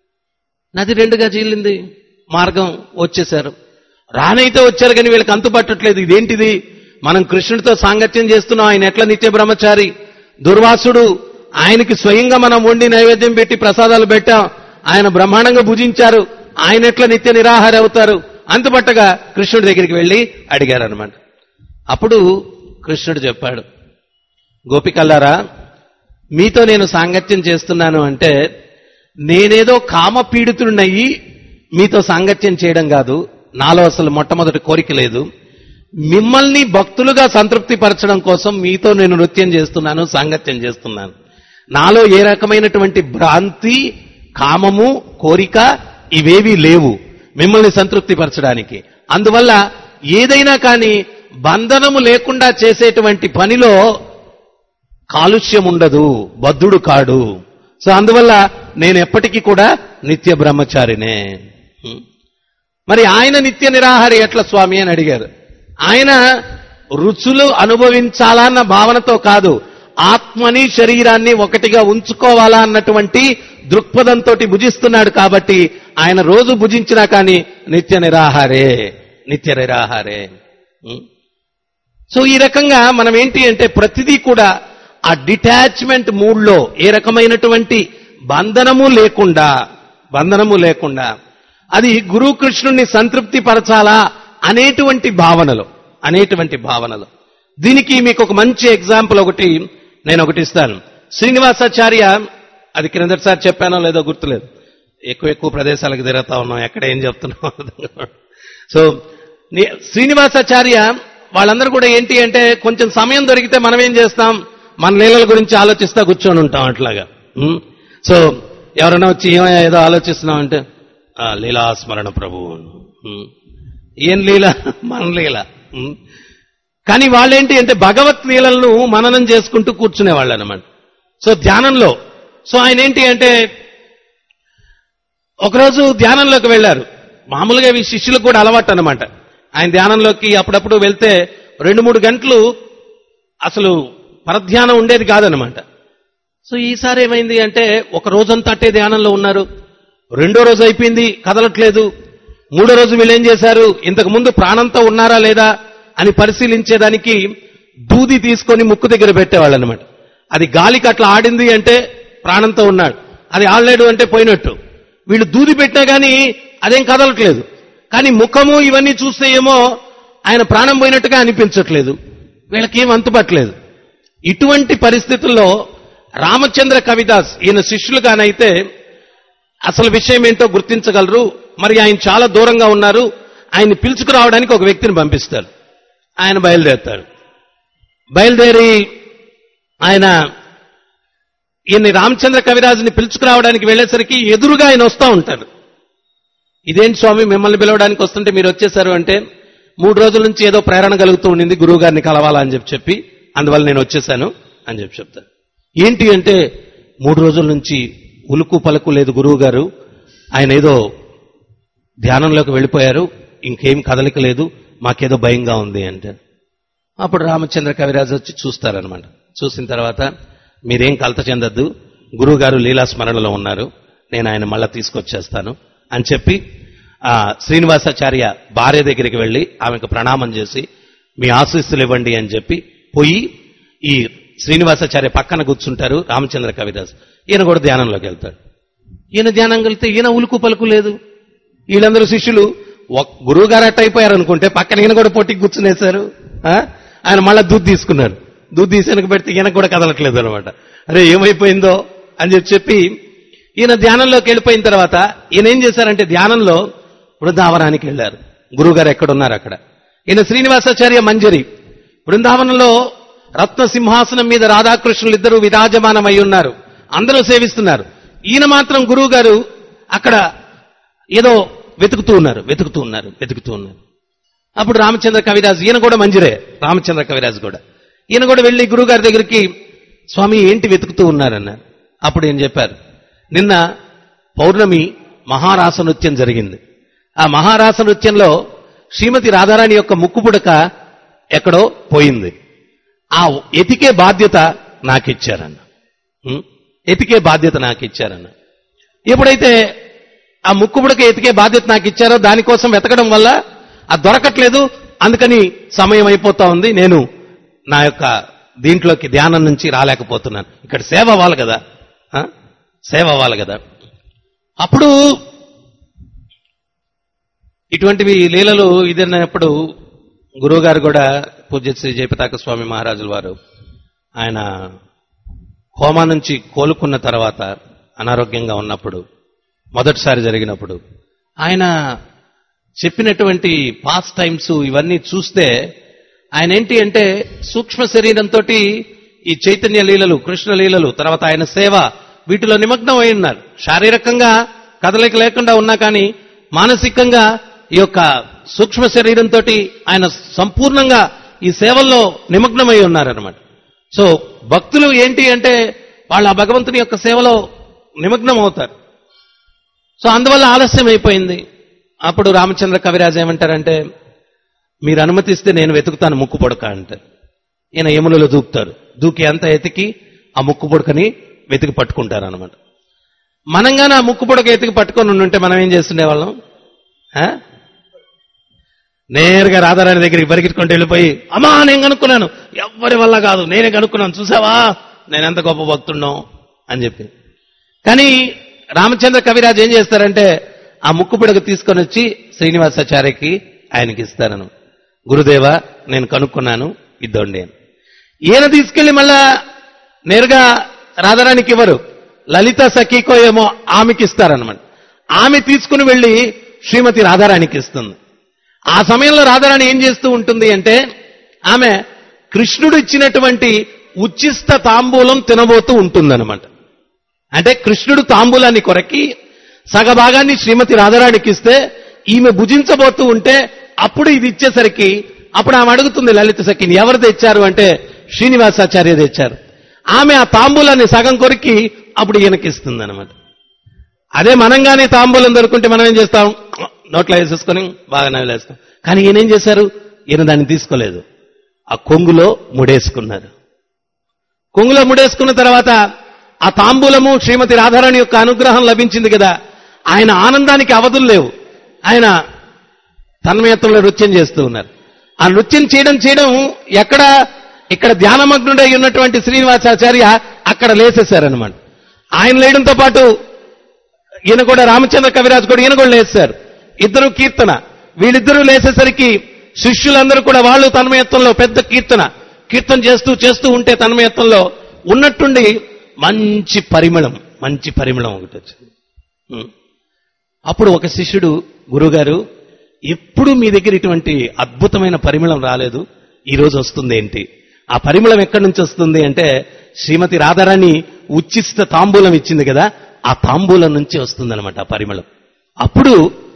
నది రెండుగా చీలింది మార్గం వచ్చేశారు రానైతే వచ్చారు కానీ వీళ్ళకి అంతు పట్టట్లేదు ఇదేంటిది మనం కృష్ణుడితో సాంగత్యం చేస్తున్నాం ఆయన ఎట్లా నిత్య బ్రహ్మచారి దుర్వాసుడు ఆయనకి స్వయంగా మనం వండి నైవేద్యం పెట్టి ప్రసాదాలు పెట్టాం ఆయన బ్రహ్మాండంగా భుజించారు ఆయన ఎట్లా నిత్య నిరాహారి అవుతారు అంతుపట్టగా కృష్ణుడి దగ్గరికి వెళ్ళి అడిగారనమాట అప్పుడు కృష్ణుడు చెప్పాడు గోపికల్లారా మీతో నేను సాంగత్యం చేస్తున్నాను అంటే నేనేదో కామ పీడితుడినయ్యి మీతో సాంగత్యం చేయడం కాదు నాలో అసలు మొట్టమొదటి కోరిక లేదు మిమ్మల్ని భక్తులుగా సంతృప్తి పరచడం కోసం మీతో నేను నృత్యం చేస్తున్నాను సాంగత్యం చేస్తున్నాను నాలో ఏ రకమైనటువంటి భ్రాంతి కామము కోరిక ఇవేవీ లేవు మిమ్మల్ని సంతృప్తి పరచడానికి అందువల్ల ఏదైనా కానీ బంధనము లేకుండా చేసేటువంటి పనిలో కాలుష్యం ఉండదు బద్ధుడు కాడు సో అందువల్ల నేను ఎప్పటికీ కూడా నిత్య బ్రహ్మచారినే హ్మ్. మరి ఆయన నిత్య నిరాహారి ఎట్లా స్వామి అని అడిగారు ఆయన రుచులు అనుభవించాలన్న భావనతో కాదు ఆత్మని శరీరాన్ని ఒకటిగా ఉంచుకోవాలా అన్నటువంటి దృక్పథంతో భుజిస్తున్నాడు కాబట్టి ఆయన రోజు భుజించినా కానీ నిత్య నిరాహారే నిత్య నిరాహారే హ్మ్. సో ఈ రకంగా మనం ఏంటి అంటే ప్రతిదీ కూడా ఆ డిటాచ్మెంట్ మూడ్లో ఏ రకమైనటువంటి బంధనము లేకుండా బంధనము లేకుండా అది గురు కృష్ణుణ్ణి సంతృప్తి పరచాలా అనేటువంటి భావనలో అనేటువంటి భావనలో దీనికి మీకు ఒక మంచి ఎగ్జాంపుల్ ఒకటి నేను ఒకటి ఇస్తాను శ్రీనివాసాచార్య అది క్రిందటిసారి చెప్పానో లేదో గుర్తులేదు ఎక్కువ ఎక్కువ ప్రదేశాలకు తిరుగుతా ఉన్నాం ఎక్కడ ఏం చెప్తున్నాం అర్థం కాదు. సో ని- శ్రీనివాసాచార్య వాళ్ళందరూ కూడా ఏంటి అంటే కొంచెం సమయం దొరికితే మనం ఏం చేస్తాం మన లీలల గురించి ఆలోచిస్తా కూర్చొని ఉంటాం అట్లాగా ఉం? సో ఎవరైనా వచ్చి ఏమో ఏదో ఆలోచిస్తున్నాం అంటే "ఆ, లీలాస్మరణ ప్రభువు ఉం. ఏం లీల మన లీల ఉం. కానీ వాళ్ళేంటి అంటే భగవత్ లీలలను మననం చేసుకుంటూ కూర్చునేవాళ్ళు అనమాట సో ధ్యానంలో సో ఆయన ఏంటి అంటే ఒకరోజు ధ్యానంలోకి వెళ్ళారు మామూలుగా ఇవి శిష్యులకు కూడా అలవాటు అనమాట ఆయన ధ్యానంలోకి అప్పుడప్పుడు వెళ్తే రెండు మూడు గంటలు అసలు పరధ్యానం ఉండేది కాదనమాట సో ఈసారి ఏమైంది అంటే ఒక రోజంతా అట్టే ధ్యానంలో ఉన్నారు రెండో రోజు అయిపోయింది కదలట్లేదు మూడో రోజు వీళ్ళు ఏం చేశారు ఇంతకు ముందు ప్రాణంతో ఉన్నారా లేదా అని పరిశీలించేదానికి దూది తీసుకొని ముక్కు దగ్గర పెట్టేవాళ్ళు అనమాట అది గాలికి అట్లా ఆడింది అంటే ప్రాణంతో ఉన్నాడు అది ఆడలేడు అంటే పోయినట్టు వీళ్ళు దూది పెట్టినా గానీ అదేం కదలట్లేదు కానీ ముఖము ఇవన్నీ చూస్తే ఏమో ఆయన ప్రాణం పోయినట్టుగా అనిపించట్లేదు వీళ్ళకి ఏం అంతుపట్టలేదు ఇటువంటి పరిస్థితుల్లో రామచంద్ర కవిదాస్ ఈయన శిష్యులుగానైతే అసలు విషయం ఏంటో గుర్తించగలరు మరి ఆయన చాలా దూరంగా ఉన్నారు ఆయన్ని పిలుచుకురావడానికి ఒక వ్యక్తిని పంపిస్తారు ఆయన బయలుదేరుతాడు బయలుదేరి ఆయన ఈయన్ని రామచంద్ర కవిరాజుని పిలుచుకురావడానికి వెళ్ళేసరికి ఎదురుగా ఆయన వస్తూ ఉంటాడు ఇదేంటి స్వామి మిమ్మల్ని పిలవడానికి వస్తుంటే మీరు వచ్చేసారు అంటే మూడు రోజుల నుంచి ఏదో ప్రేరణ కలుగుతూ ఉండింది గురువు గారిని కలవాలా అని చెప్పి చెప్పి అందువల్ల నేను వచ్చేసాను అని చెప్పి చెప్తాను ఏంటి అంటే మూడు రోజుల నుంచి ఉలుకు పలుకు లేదు గురువు గారు ఆయన ఏదో ధ్యానంలోకి వెళ్ళిపోయారు ఇంకేం కదలిక లేదు మాకేదో భయంగా ఉంది అంటే అప్పుడు రామచంద్ర కవిరాజు వచ్చి చూస్తారనమాట చూసిన తర్వాత మీరేం కలత చెందద్దు గురువు గారు లీలా స్మరణలో ఉన్నారు నేను ఆయన మళ్ళా తీసుకొచ్చేస్తాను అని చెప్పి ఆ శ్రీనివాసాచార్య భార్య దగ్గరికి వెళ్ళి ఆమెకు ప్రణామం చేసి మీ ఆశీస్సులు ఇవ్వండి అని చెప్పి పోయి ఈ శ్రీనివాసాచార్య పక్కన కూర్చుంటారు రామచంద్ర కవిదాస్ ఈయన కూడా ధ్యానంలోకి వెళ్తాడు ఈయన ధ్యానం వెళ్తే ఈయన ఉలుకు పలుకు లేదు వీళ్ళందరూ శిష్యులు ఒక్- గురువు గారు అట్ట అయిపోయారు అనుకుంటే పక్కన ఈయన కూడా పొట్టికి కూర్చునేశారు ఆ? ఆయన మళ్ళా దూద్ తీసుకున్నారు దూద్ తీసి వెనక పెడితే ఈయన కూడా కదలట్లేదు అనమాట అరే ఏమైపోయిందో అని చెప్పి చెప్పి ఈయన ధ్యానంలోకి వెళ్ళిపోయిన తర్వాత ఈయన ఏం చేశారంటే ధ్యానంలో బృందావనానికి వెళ్ళారు గురువుగారు ఎక్కడున్నారు అక్కడ ఈయన శ్రీనివాసాచార్య మంజరి బృందావనంలో రత్న సింహాసనం మీద రాధాకృష్ణులు ఇద్దరు విరాజమానమై ఉన్నారు అందరూ సేవిస్తున్నారు ఈయన మాత్రం గురువు గారు అక్కడ ఏదో వెతుకుతూ ఉన్నారు వెతుకుతూ ఉన్నారు వెతుకుతూ ఉన్నారు అప్పుడు రామచంద్ర కవిరాజు ఈయన కూడా మంజరే రామచంద్ర కవిరాజు కూడా ఈయన కూడా వెళ్ళి గురువుగారి దగ్గరికి స్వామి ఏంటి వెతుకుతూ ఉన్నారన్నారు అప్పుడు ఏం చెప్పారు నిన్న పౌర్ణమి మహారాస నృత్యం జరిగింది ఆ మహారాస నృత్యంలో శ్రీమతి రాధారాణి యొక్క ముక్కు పుడక ఎక్కడో పోయింది ఆ ఎతికే బాధ్యత నాకిచ్చారన్న ఉం? ఎతికే బాధ్యత నాకు ఇచ్చారన్న ఎప్పుడైతే ఆ ముక్కు పుడక ఎతికే బాధ్యత నాకు ఇచ్చారో దానికోసం వెతకడం వల్ల అది దొరకట్లేదు అందుకని సమయం అయిపోతా ఉంది నేను నా యొక్క దీంట్లోకి ధ్యానం నుంచి రాలేకపోతున్నాను ఇక్కడ సేవ అవ్వాలి కదా ఆ? సేవ అవ్వాలి కదా అప్పుడు ఇటువంటివి లీలలు ఇదన్నప్పుడు గురువుగారు కూడా పూజ్య శ్రీ జయపతాక స్వామి మహారాజుల వారు ఆయన కోమా నుంచి కోలుకున్న తర్వాత అనారోగ్యంగా ఉన్నప్పుడు మొదటిసారి జరిగినప్పుడు ఆయన చెప్పినటువంటి పాస్ టైమ్స్ ఇవన్నీ చూస్తే ఆయన ఏంటి అంటే సూక్ష్మ శరీరంతో ఈ చైతన్య లీలలు కృష్ణ లీలలు తర్వాత ఆయన సేవ వీటిలో నిమగ్నం అయి ఉన్నారు శారీరకంగా కదలిక లేకుండా ఉన్నా కానీ మానసికంగా ఈ యొక్క సూక్ష్మ శరీరంతో ఆయన సంపూర్ణంగా ఈ సేవల్లో నిమగ్నమై ఉన్నారనమాట సో భక్తులు ఏంటి అంటే వాళ్ళ ఆ భగవంతుని యొక్క సేవలో నిమగ్నం అవుతారు సో అందువల్ల ఆలస్యం అయిపోయింది అప్పుడు రామచంద్ర కవిరాజ్ ఏమంటారంటే మీరు అనుమతిస్తే నేను వెతుకుతాను ముక్కు పొడక అంటారు ఈయన యములలో దూకుతారు దూకి అంత ఎతికి ఆ ముక్కు పొడకని వెతికి పట్టుకుంటారు అనమాట మనంగానే ఆ ముక్కు పొడక ఎతికి పట్టుకొని ఉంటే మనం ఏం చేస్తుండేవాళ్ళం ఆ? నేరుగా రాధారాణి దగ్గరికి పరిగెట్టుకుంటూ వెళ్ళిపోయి అమ్మా నేను కనుక్కున్నాను ఎవ్వరి వల్ల కాదు నేనే కనుక్కున్నాను చూసావా నేను ఎంత గొప్ప భక్తున్నో అని చెప్పి కానీ రామచంద్ర కవిరాజ్ ఏం చేస్తారంటే ఆ ముక్కు పిడక తీసుకొని వచ్చి శ్రీనివాసాచార్యకి ఆయనకి ఇస్తారను గురుదేవ నేను కనుక్కున్నాను ఇద్దండి అని ఈయన తీసుకెళ్లి మళ్ళా నేరుగా రాధారాణికి ఇవ్వరు లలిత సఖీకో ఏమో ఆమెకి ఇస్తారనమాట ఆమె తీసుకుని వెళ్ళి శ్రీమతి రాధారాణికి ఇస్తుంది ఆ సమయంలో రాధారాణి ఏం చేస్తూ ఉంటుంది అంటే ఆమె కృష్ణుడు ఇచ్చినటువంటి ఉచ్చిష్ట తాంబూలం తినబోతూ ఉంటుందన్నమాట అంటే కృష్ణుడు తాంబూలాన్ని కొరకి సగభాగాన్ని శ్రీమతి రాధారాణికి ఇస్తే ఈమె భుజించబోతూ ఉంటే అప్పుడు ఇది ఇచ్చేసరికి అప్పుడు ఆమె అడుగుతుంది లలిత సఖిని ఎవరు తెచ్చారు అంటే శ్రీనివాసాచార్య తెచ్చారు ఆమె ఆ తాంబూలాన్ని సగం కొరికి అప్పుడు ఈయనకి ఇస్తుంది అనమాట అదే మనం కానీ తాంబూలం దొరుకుంటే మనం ఏం చేస్తాం నోట్లో వేసేసుకొని బాగా నవ్వులేస్తాం కానీ ఈయన ఏం చేశారు ఈయన దాన్ని తీసుకోలేదు ఆ కొంగులో ముడేసుకున్నారు కొంగులో ముడేసుకున్న తర్వాత ఆ తాంబూలము శ్రీమతి రాధారాణి యొక్క అనుగ్రహం లభించింది కదా ఆయన ఆనందానికి అవధులు లేవు ఆయన తన్మయత్వంలో నృత్యం చేస్తూ ఉన్నారు ఆ నృత్యం చేయడం చేయడం ఎక్కడ ఇక్కడ ధ్యానమగ్నుడై ఉన్నటువంటి శ్రీనివాసాచార్య అక్కడ లేసేశారనమాట ఆయన లేయడంతో పాటు ఈయన కూడా రామచంద్ర కవిరాజ్ కూడా ఈయన కూడా లేచారు ఇద్దరు కీర్తన వీళ్ళిద్దరూ లేచేసరికి శిష్యులందరూ కూడా వాళ్ళు తన్మయత్వంలో పెద్ద కీర్తన కీర్తన చేస్తూ చేస్తూ ఉంటే తన్మయత్వంలో ఉన్నట్టుండి మంచి పరిమళం మంచి పరిమళం ఒకటి వచ్చింది ఉం. అప్పుడు ఒక శిష్యుడు గురుగారు ఎప్పుడు మీ దగ్గర ఇటువంటి అద్భుతమైన పరిమళం రాలేదు ఈ రోజు వస్తుంది ఏంటి ఆ పరిమళం ఎక్కడి నుంచి వస్తుంది అంటే శ్రీమతి రాధారాణి ఉచ్చిష్ట తాంబూలం ఇచ్చింది కదా ఆ తాంబూలం నుంచి వస్తుందన్నమాట ఆ పరిమళం అప్పుడు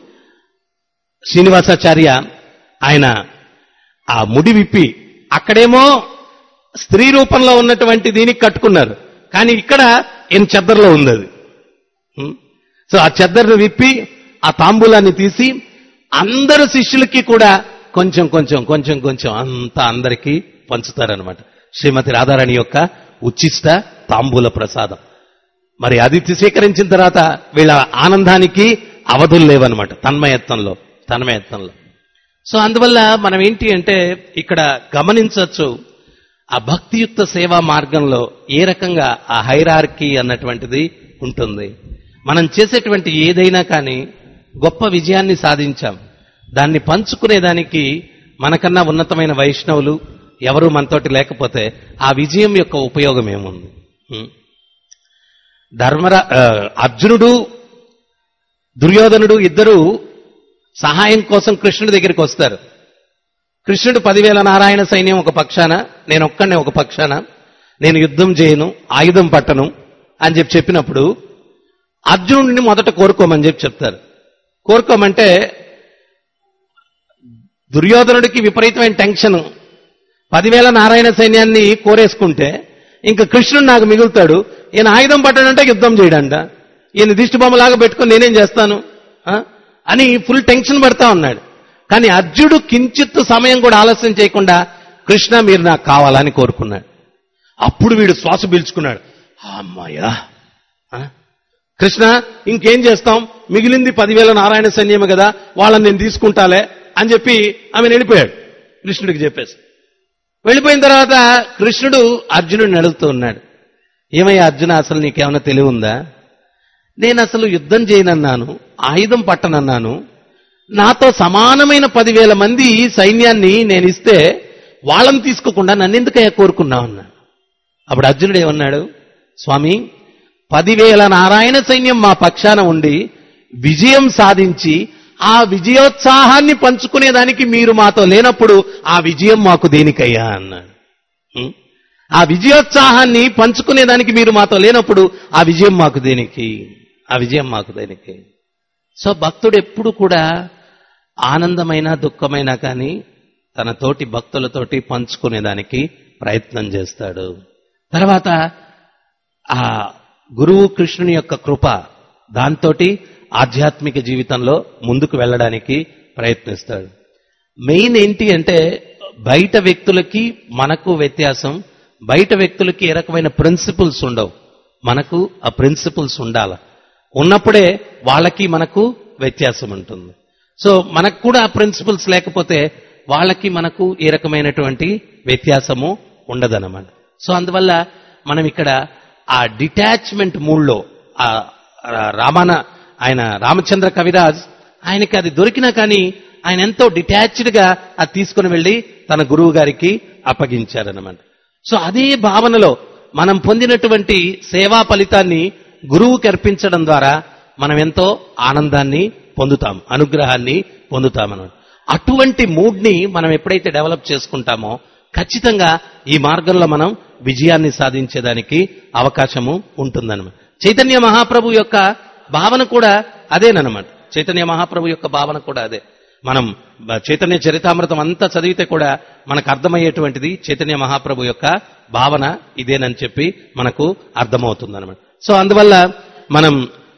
శ్రీనివాసాచార్య ఆయన ఆ ముడి విప్పి అక్కడేమో స్త్రీ రూపంలో ఉన్నటువంటి దీనికి కట్టుకున్నారు కానీ ఇక్కడ ఈయన చెద్దర్లో ఉంది అది ఉం? సో ఆ చెద్దర్ను విప్పి ఆ తాంబూలాన్ని తీసి అందరు శిష్యులకి కూడా కొంచెం కొంచెం కొంచెం కొంచెం అంతా అందరికీ పంచుతారనమాట శ్రీమతి రాధారాణి యొక్క ఉచ్చిష్ట తాంబూల ప్రసాదం మరి అది స్వీకరించిన తర్వాత వీళ్ళ ఆనందానికి అవధులు లేవన్నమాట తన్మయత్వంలో తన్మయత్వంలో సో అందువల్ల మనం ఏంటి అంటే ఇక్కడ గమనించవచ్చు ఆ భక్తియుక్త సేవా మార్గంలో ఏ రకంగా ఆ హైరార్కీ అన్నటువంటిది ఉంటుంది మనం చేసేటువంటి ఏదైనా కానీ గొప్ప విజయాన్ని సాధించాం దాన్ని పంచుకునేదానికి మనకన్నా ఉన్నతమైన వైష్ణవులు ఎవరు మనతోటి లేకపోతే ఆ విజయం యొక్క ఉపయోగం ఏముంది ఉం. ధర్మరా ఆ, అర్జునుడు దుర్యోధనుడు ఇద్దరు సహాయం కోసం కృష్ణుడి దగ్గరికి వస్తారు కృష్ణుడు పదివేల నారాయణ సైన్యం ఒక పక్షాన నేను ఒక్కడినే ఒక పక్షాన నేను యుద్ధం చేయను ఆయుధం పట్టను అని చెప్పి చెప్పినప్పుడు అర్జునుడిని మొదట కోరుకోమని చెప్పి చెప్తారు కోరుకోమంటే దుర్యోధనుడికి విపరీతమైన టెన్షన్ పదివేల నారాయణ సైన్యాన్ని కోరేసుకుంటే ఇంకా కృష్ణుడు నాకు మిగులుతాడు ఈయన ఆయుధం పట్టాడంటే యుద్ధం చేయడంట ఈయన దిష్టి బొమ్మలాగా పెట్టుకుని నేనేం చేస్తాను ఆ? అని ఫుల్ టెన్షన్ పడతా ఉన్నాడు కానీ అర్జుడు కించిత్ సమయం కూడా ఆలస్యం చేయకుండా కృష్ణ మీరు నాకు కావాలని కోరుకున్నాడు అప్పుడు వీడు శ్వాస పీల్చుకున్నాడు అమ్మాయ్యా ఆ? కృష్ణ ఇంకేం చేస్తాం మిగిలింది పదివేల నారాయణ సైన్యమే కదా వాళ్ళని నేను తీసుకుంటాలే అని చెప్పి ఆమె వెళ్ళిపోయాడు కృష్ణుడికి చెప్పేసి వెళ్ళిపోయిన తర్వాత కృష్ణుడు అర్జునుడిని అడుగుతూ ఉన్నాడు ఏమయ్యా అర్జున అసలు నీకేమైనా తెలివి ఉందా నేను అసలు యుద్ధం చేయనన్నాను ఆయుధం పట్టనన్నాను నాతో సమానమైన పదివేల మంది సైన్యాన్ని నేను ఇస్తే వాళ్ళని తీసుకోకుండా నన్ను ఎందుకయ్యా కోరుకున్నావు అన్నాడు అప్పుడు అర్జునుడు ఏమన్నాడు స్వామి పదివేల నారాయణ సైన్యం మా పక్షాన ఉండి విజయం సాధించి ఆ విజయోత్సాహాన్ని పంచుకునేదానికి మీరు మాతో లేనప్పుడు ఆ విజయం మాకు దేనికయ్యా అన్నాడు ఉం? ఆ విజయోత్సాహాన్ని పంచుకునేదానికి మీరు మాతో లేనప్పుడు ఆ విజయం మాకు దేనికి ఆ విజయం మాకు దేనికి సో భక్తుడు ఎప్పుడు కూడా ఆనందమైన దుఃఖమైనా కానీ తన తోటి భక్తులతోటి పంచుకునేదానికి ప్రయత్నం చేస్తాడు తర్వాత ఆ గురువు కృష్ణుని యొక్క కృప దాంతోటి ఆధ్యాత్మిక జీవితంలో ముందుకు వెళ్ళడానికి ప్రయత్నిస్తాడు మెయిన్ ఏంటి అంటే బయట వ్యక్తులకి మనకు వ్యత్యాసం బయట వ్యక్తులకి ఏ రకమైన ప్రిన్సిపల్స్ ఉండవు మనకు ఆ ప్రిన్సిపల్స్ ఉండాల ఉన్నప్పుడే వాళ్ళకి మనకు వ్యత్యాసం ఉంటుంది సో మనకు కూడా ఆ ప్రిన్సిపల్స్ లేకపోతే వాళ్ళకి మనకు ఏ రకమైనటువంటి వ్యత్యాసము ఉండదన్నమాట సో అందువల్ల మనం ఇక్కడ ఆ డిటాచ్మెంట్ మూడ్లో ఆ రామాన ఆయన రామచంద్ర కవిరాజ్ ఆయనకి అది దొరికినా కానీ ఆయన ఎంతో డిటాచ్డ్ గా అది తీసుకుని వెళ్ళి తన గురువు గారికి అప్పగించారనమాట సో అదే భావనలో మనం పొందినటువంటి సేవా ఫలితాన్ని గురువుకి అర్పించడం ద్వారా మనం ఎంతో ఆనందాన్ని పొందుతాం అనుగ్రహాన్ని పొందుతామన్నమాట అటువంటి మూడ్ని మనం ఎప్పుడైతే డెవలప్ చేసుకుంటామో ఖచ్చితంగా ఈ మార్గంలో మనం విజయాన్ని సాధించేదానికి అవకాశము ఉంటుందన్నమాట చైతన్య మహాప్రభు యొక్క భావన కూడా అదేనమాట చైతన్య మహాప్రభు యొక్క భావన కూడా అదే మనం బ- చైతన్య చరితామృతం అంతా చదివితే కూడా మనకు అర్థమయ్యేటువంటిది చైతన్య మహాప్రభు యొక్క భావన ఇదేనని చెప్పి మనకు అర్థమవుతుంది అనమాట సో అందువల్ల మనం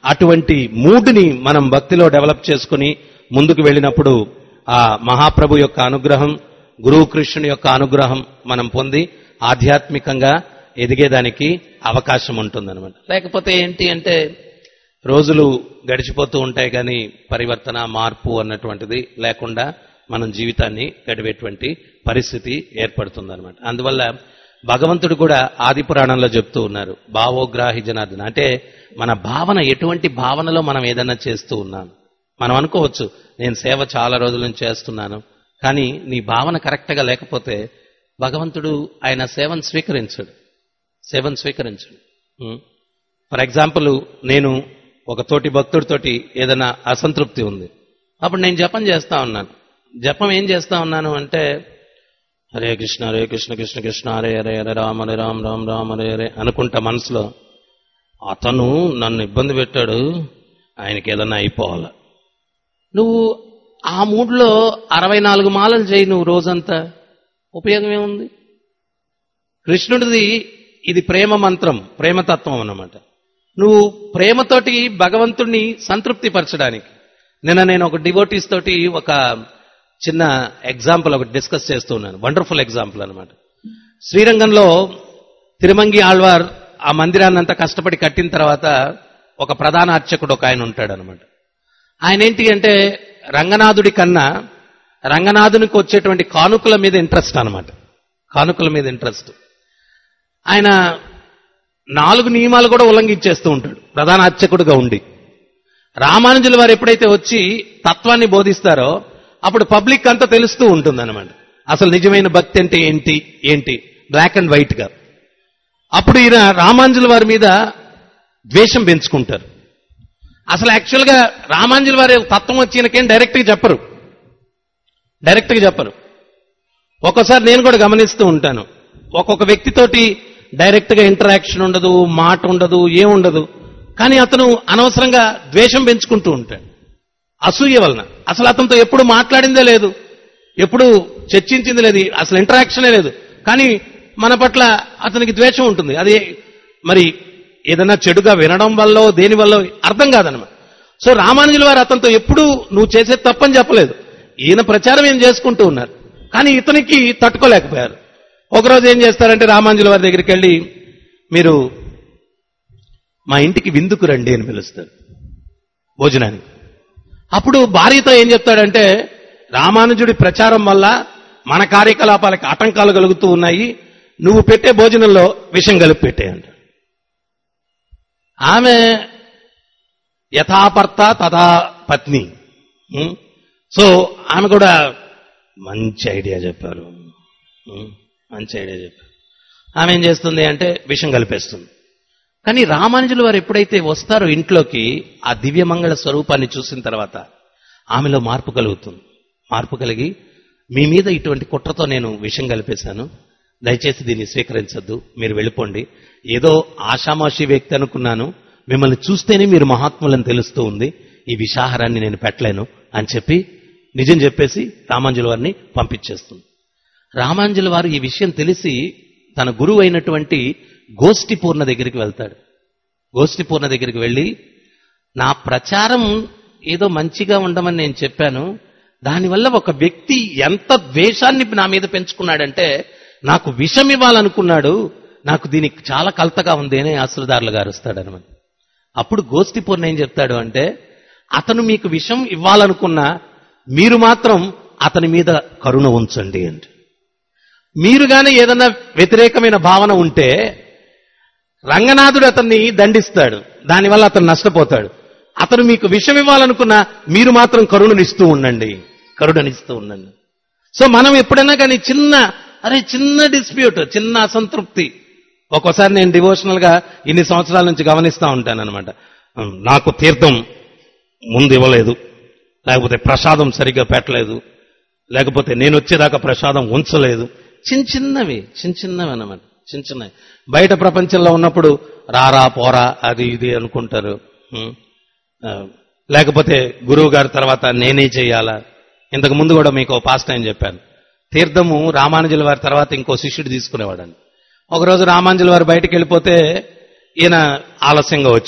అటువంటి మూడ్ని మనం భక్తిలో డెవలప్ చేసుకుని ముందుకు వెళ్ళినప్పుడు ఆ మహాప్రభు యొక్క అనుగ్రహం గురువు కృష్ణుని యొక్క అనుగ్రహం మనం పొంది ఆధ్యాత్మికంగా ఎదిగేదానికి అవకాశం ఉంటుందన్నమాట లేకపోతే ఏంటి అంటే రోజులు గడిచిపోతూ ఉంటాయి కానీ పరివర్తన మార్పు అన్నటువంటిది లేకుండా మనం జీవితాన్ని గడిపేటువంటి పరిస్థితి ఏర్పడుతుందన్నమాట అందువల్ల భగవంతుడు కూడా ఆది పురాణంలో చెప్తూ ఉన్నారు భావోగ్రాహి జనార్దన అంటే మన భావన ఎటువంటి భావనలో మనం ఏదైనా చేస్తూ ఉన్నాం మనం అనుకోవచ్చు నేను సేవ చాలా రోజుల నుంచి చేస్తున్నాను కానీ నీ భావన కరెక్ట్గా లేకపోతే భగవంతుడు ఆయన సేవను స్వీకరించడు సేవను స్వీకరించడు ఉం. ఫర్ ఎగ్జాంపుల్ నేను ఒక తోటి భక్తుడితోటి ఏదైనా అసంతృప్తి ఉంది అప్పుడు నేను జపం చేస్తా ఉన్నాను జపం ఏం చేస్తా ఉన్నాను అంటే హరే కృష్ణ హరే కృష్ణ కృష్ణ కృష్ణ హరే హరే హరే రామ హరే రామ రామ రామ హరే హరే అనుకుంటా మనసులో అతను నన్ను ఇబ్బంది పెట్టాడు ఆయనకి ఏదన్నా అయిపోవాలి నువ్వు ఆ మూడ్లో అరవై నాలుగు మాలలు చేయి నువ్వు రోజంతా ఉపయోగం ఏముంది కృష్ణుడిది ఇది ప్రేమ మంత్రం ప్రేమతత్వం అన్నమాట నువ్వు ప్రేమతోటి భగవంతుణ్ణి సంతృప్తి పరచడానికి నిన్న నేను ఒక డివోటీస్ తోటి ఒక చిన్న ఎగ్జాంపుల్ ఒకటి డిస్కస్ చేస్తూ ఉన్నాను వండర్ఫుల్ ఎగ్జాంపుల్ అనమాట శ్రీరంగంలో తిరుమంగి ఆళ్వార్ ఆ మందిరాన్ని అంతా కష్టపడి కట్టిన తర్వాత ఒక ప్రధాన అర్చకుడు ఒక ఆయన ఉంటాడు అనమాట ఆయన ఏంటి అంటే రంగనాథుడి కన్నా రంగనాథునికి వచ్చేటువంటి కానుకల మీద ఇంట్రెస్ట్ అన్నమాట కానుకల మీద ఇంట్రెస్ట్ ఆయన నాలుగు నియమాలు కూడా ఉల్లంఘించేస్తూ ఉంటాడు ప్రధాన అర్చకుడుగా ఉండి రామానుజుల వారు ఎప్పుడైతే వచ్చి తత్వాన్ని బోధిస్తారో అప్పుడు పబ్లిక్ అంతా తెలుస్తూ ఉంటుందన్నమాట అసలు నిజమైన భక్తి అంటే ఏంటి ఏంటి బ్లాక్ అండ్ వైట్ గా అప్పుడు ఈయన రామానుజుల వారి మీద ద్వేషం పెంచుకుంటారు అసలు యాక్చువల్గా రామాంజుల వారి తత్వం వచ్చినకేం డైరెక్ట్గా చెప్పరు డైరెక్ట్గా చెప్పరు ఒక్కోసారి నేను కూడా గమనిస్తూ ఉంటాను ఒక్కొక్క వ్యక్తితోటి డైరెక్ట్గా ఇంటరాక్షన్ ఉండదు మాట ఉండదు ఏముండదు కానీ అతను అనవసరంగా ద్వేషం పెంచుకుంటూ ఉంటాడు అసూయ వలన అసలు అతనితో ఎప్పుడు మాట్లాడిందే లేదు ఎప్పుడు చర్చించింది లేదు అసలు ఇంటరాక్షనే లేదు కానీ మన పట్ల అతనికి ద్వేషం ఉంటుంది అది మరి ఏదైనా చెడుగా వినడం వల్ల దేని వల్ల అర్థం కాదనమాట సో రామానుజుల వారు అతనితో ఎప్పుడు నువ్వు చేసే తప్పని చెప్పలేదు ఈయన ప్రచారం ఏం చేసుకుంటూ ఉన్నారు కానీ ఇతనికి తట్టుకోలేకపోయారు ఒకరోజు ఏం చేస్తారంటే రామానుజుల వారి దగ్గరికి వెళ్ళి మీరు మా ఇంటికి విందుకు రండి అని పిలుస్తారు భోజనానికి అప్పుడు భార్యతో ఏం చెప్తాడంటే రామానుజుడి ప్రచారం వల్ల మన కార్యకలాపాలకి ఆటంకాలు కలుగుతూ ఉన్నాయి నువ్వు పెట్టే భోజనంలో విషం కలిపి పెట్టే అంట ఆమె యథాపర్త తథా పత్ని ఉం? సో ఆమె కూడా మంచి ఐడియా చెప్పారు ఉం? మంచి ఐడియా చెప్పారు ఆమె ఏం చేస్తుంది అంటే విషం కలిపేస్తుంది కానీ రామానుజులు వారు ఎప్పుడైతే వస్తారో ఇంట్లోకి ఆ దివ్యమంగళ స్వరూపాన్ని చూసిన తర్వాత ఆమెలో మార్పు కలుగుతుంది మార్పు కలిగి మీ మీద ఇటువంటి కుట్రతో నేను విషం కలిపేశాను దయచేసి దీన్ని స్వీకరించొద్దు మీరు వెళ్ళిపోండి ఏదో ఆషామాషి వ్యక్తి అనుకున్నాను మిమ్మల్ని చూస్తేనే మీరు మహాత్ములని తెలుస్తూ ఉంది ఈ విషాహారాన్ని నేను పెట్టలేను అని చెప్పి నిజం చెప్పేసి రామాంజుల వారిని పంపించేస్తుంది రామాంజుల వారు ఈ విషయం తెలిసి తన గురువు అయినటువంటి గోష్ఠిపూర్ణ దగ్గరికి వెళ్తాడు గోష్ఠిపూర్ణ దగ్గరికి వెళ్ళి నా ప్రచారం ఏదో మంచిగా ఉండమని నేను చెప్పాను దానివల్ల ఒక వ్యక్తి ఎంత ద్వేషాన్ని నా మీద పెంచుకున్నాడంటే నాకు విషం ఇవ్వాలనుకున్నాడు నాకు దీనికి చాలా కలతగా ఉంది అని అసలుదారులు గారు వస్తాడనమాట అప్పుడు గోష్ఠిపూర్ణ ఏం చెప్తాడు అంటే అతను మీకు విషం ఇవ్వాలనుకున్నా మీరు మాత్రం అతని మీద కరుణ ఉంచండి అంటే మీరు గాని ఏదన్నా వ్యతిరేకమైన భావన ఉంటే రంగనాథుడు అతన్ని దండిస్తాడు దానివల్ల అతను నష్టపోతాడు అతను మీకు విషం ఇవ్వాలనుకున్నా మీరు మాత్రం కరుణనిస్తూ ఉండండి కరుణనిస్తూ ఉండండి సో మనం ఎప్పుడైనా కానీ చిన్న అరే చిన్న డిస్ప్యూట్ చిన్న అసంతృప్తి ఒక్కోసారి నేను డివోషనల్ గా ఇన్ని సంవత్సరాల నుంచి గమనిస్తూ ఉంటాను అనమాట నాకు తీర్థం ముందు ఇవ్వలేదు లేకపోతే ప్రసాదం సరిగ్గా పెట్టలేదు లేకపోతే నేను వచ్చేదాకా ప్రసాదం ఉంచలేదు చిన్న చిన్నవి చిన్న చిన్నవి అన్నమాట చిన్న చిన్నవి బయట ప్రపంచంలో ఉన్నప్పుడు రారా పోరా అది ఇది అనుకుంటారు ఉం. ఆ, లేకపోతే గురువు గారి తర్వాత నేనే చేయాలా ఇంతకు ముందు కూడా మీకు పాస్ట్ టైం చెప్పాను తీర్థము రామానుజుల వారి తర్వాత ఇంకో శిష్యుడు తీసుకునేవాడండి ఒకరోజు రామానుజుల వారు బయటికి వెళ్ళిపోతే ఈయన ఆలస్యంగా వచ్చాడు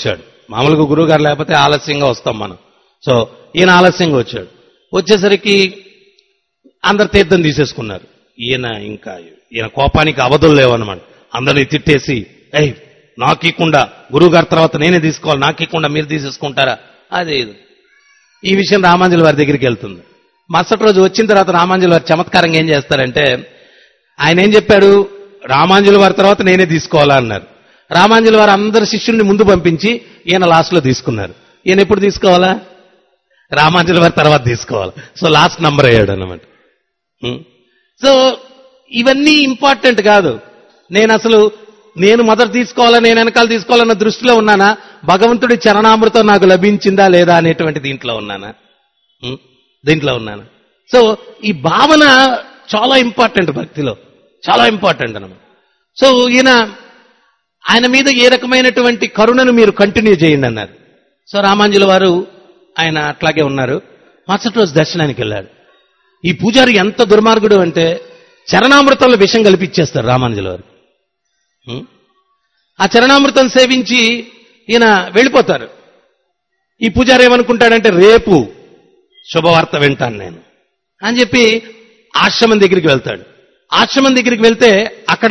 మామూలుగా గురువు గారు లేకపోతే ఆలస్యంగా వస్తాం మనం సో ఈయన ఆలస్యంగా వచ్చాడు వచ్చేసరికి అందరు తీర్థం తీసేసుకున్నారు ఈయన ఇంకా ఈయన కోపానికి అవధులు లేవన్నమాట అందరిని తిట్టేసి ఏయ్ నాకీకుండా గురువు గారి తర్వాత నేనే తీసుకోవాలి నాకీకుండా మీరు తీసేసుకుంటారా అదే ఇది. ఈ విషయం రామాంజలి వారి దగ్గరికి వెళ్తుంది మరుసటి రోజు వచ్చిన తర్వాత రామాంజలి వారి చమత్కారంగా ఏం చేస్తారంటే ఆయన ఏం చెప్పాడు రామాంజలి వారి తర్వాత నేనే తీసుకోవాలా అన్నారు రామాంజలి వారు అందరు శిష్యుల్ని ముందు పంపించి ఈయన లాస్ట్ లో తీసుకున్నారు ఈయన ఎప్పుడు తీసుకోవాలా రామాంజలి వారి తర్వాత తీసుకోవాలి సో లాస్ట్ నంబర్ అయ్యాడు అన్నమాట ఉం. సో ఇవన్నీ ఇంపార్టెంట్ కాదు నేను అసలు నేను మొదట తీసుకోవాలా నేను వెనకాల తీసుకోవాలన్న దృష్టిలో ఉన్నానా భగవంతుడి చరణామృతం నాకు లభించిందా లేదా అనేటువంటి దీంట్లో ఉన్నానా ఉం? దీంట్లో ఉన్నాను సో ఈ భావన చాలా ఇంపార్టెంట్ భక్తిలో చాలా ఇంపార్టెంట్ అన్నమాట సో ఈయన ఆయన మీద ఏ రకమైనటువంటి కరుణను మీరు కంటిన్యూ చేయండి అన్నారు సో రామాంజుల వారు ఆయన అట్లాగే ఉన్నారు మరుసటి రోజు దర్శనానికి వెళ్ళాడు ఈ పూజారి ఎంత దుర్మార్గుడు అంటే చరణామృతంలో విషం కల్పించేస్తారు రామానుజుల వారు ఉం? ఆ చరణామృతం సేవించి ఈయన వెళ్ళిపోతారు ఈ పూజారి ఏమనుకుంటాడంటే రేపు శుభవార్త వింటాను నేను అని చెప్పి ఆశ్రమం దగ్గరికి వెళ్తాడు ఆశ్రమం దగ్గరికి వెళ్తే అక్కడ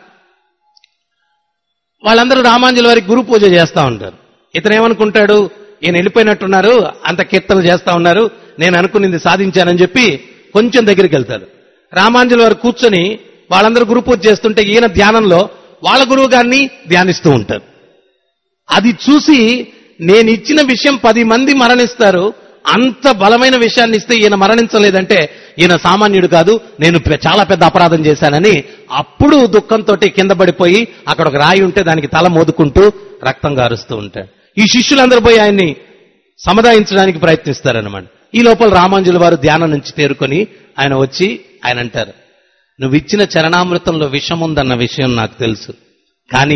వాళ్ళందరూ రామాంజలి వారికి గురు పూజ చేస్తా ఉంటారు ఇతను ఏమనుకుంటాడు ఈయన వెళ్ళిపోయినట్టున్నారు అంత కీర్తనలు చేస్తా ఉన్నారు నేను అనుకున్నది సాధించానని చెప్పి కొంచెం దగ్గరికి వెళ్తాడు రామాంజలి వారు కూర్చొని వాళ్ళందరూ గురు పూజ చేస్తుంటే ఈయన ధ్యానంలో వాళ్ళ గురువు గారిని ధ్యానిస్తూ ఉంటారు అది చూసి నేను ఇచ్చిన విషయం పది మంది మరణిస్తారు అంత బలమైన విషయాన్ని ఇస్తే ఈయన మరణించలేదంటే ఈయన సామాన్యుడు కాదు నేను పె- చాలా పెద్ద అపరాధం చేశానని అప్పుడు దుఃఖంతో కింద పడిపోయి అక్కడ ఒక రాయి ఉంటే దానికి తల మోదుకుంటూ రక్తం గారుస్తూ ఉంటాడు ఈ శిష్యులందరూ పోయి ఆయన్ని సముదాయించడానికి ప్రయత్నిస్తారనమాట ఈ లోపల రామాంజుల వారు ధ్యానం నుంచి తేరుకొని ఆయన వచ్చి ఆయన అంటారు నువ్వు ఇచ్చిన చరణామృతంలో విషం ఉందన్న విషయం నాకు తెలుసు కానీ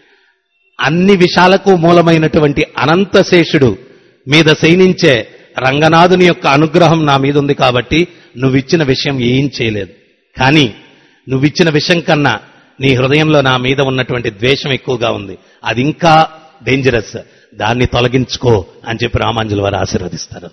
అన్ని విషాలకు మూలమైనటువంటి అనంతశేషుడు మీద శయనించే రంగనాథుని యొక్క అనుగ్రహం నా మీద ఉంది కాబట్టి నువ్విచ్చిన విషయం ఏం చేయలేదు కానీ నువ్విచ్చిన విషయం కన్నా నీ హృదయంలో నా మీద ఉన్నటువంటి ద్వేషం ఎక్కువగా ఉంది అది ఇంకా డేంజరస్ దాన్ని తొలగించుకో అని చెప్పి రామాంజుల వారు ఆశీర్వదిస్తారు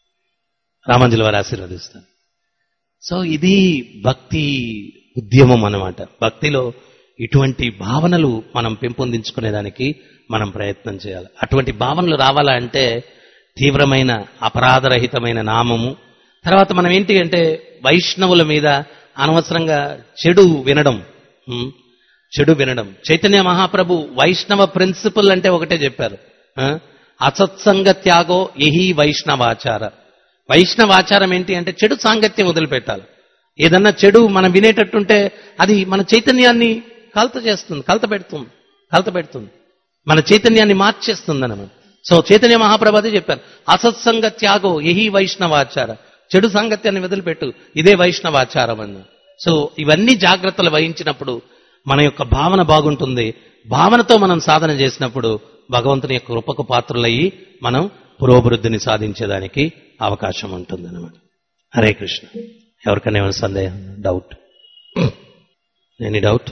రామాంజుల వారు ఆశీర్వదిస్తారు సో ఇది భక్తి ఉద్యమం అన్నమాట భక్తిలో ఇటువంటి భావనలు మనం పెంపొందించుకునేదానికి మనం ప్రయత్నం చేయాలి అటువంటి భావనలు రావాలా అంటే తీవ్రమైన అపరాధరహితమైన నామము తర్వాత మనం ఏంటి అంటే వైష్ణవుల మీద అనవసరంగా చెడు వినడం ఉం? చెడు వినడం చైతన్య మహాప్రభు వైష్ణవ ప్రిన్సిపల్ అంటే ఒకటే చెప్పారు ఆ? అసత్సంగ త్యాగో ఎహి వైష్ణవాచార వైష్ణవాచారం ఏంటి అంటే చెడు సాంగత్యం వదిలిపెట్టాలి ఏదన్నా చెడు మనం వినేటట్టుంటే అది మన చైతన్యాన్ని కలత చేస్తుంది కలత పెడుతుంది కలత పెడుతుంది మన చైతన్యాన్ని మార్చేస్తుంది అన్నమాట సో చైతన్య మహాప్రభు అదే చెప్పారు అసత్సంగ త్యాగో ఎహి వైష్ణవాచార చెడు సాంగత్యాన్ని వదిలిపెట్టు ఇదే వైష్ణవాచారం అన్న సో ఇవన్నీ జాగ్రత్తలు వహించినప్పుడు మన యొక్క భావన బాగుంటుంది భావనతో మనం సాధన చేసినప్పుడు భగవంతుని యొక్క కృపకు పాత్రులయ్యి మనం పురోభివృద్ధిని సాధించేదానికి అవకాశం ఉంటుంది అనమాట హరే కృష్ణ ఎవరికైనా ఏమైనా సందేహం doubt any doubt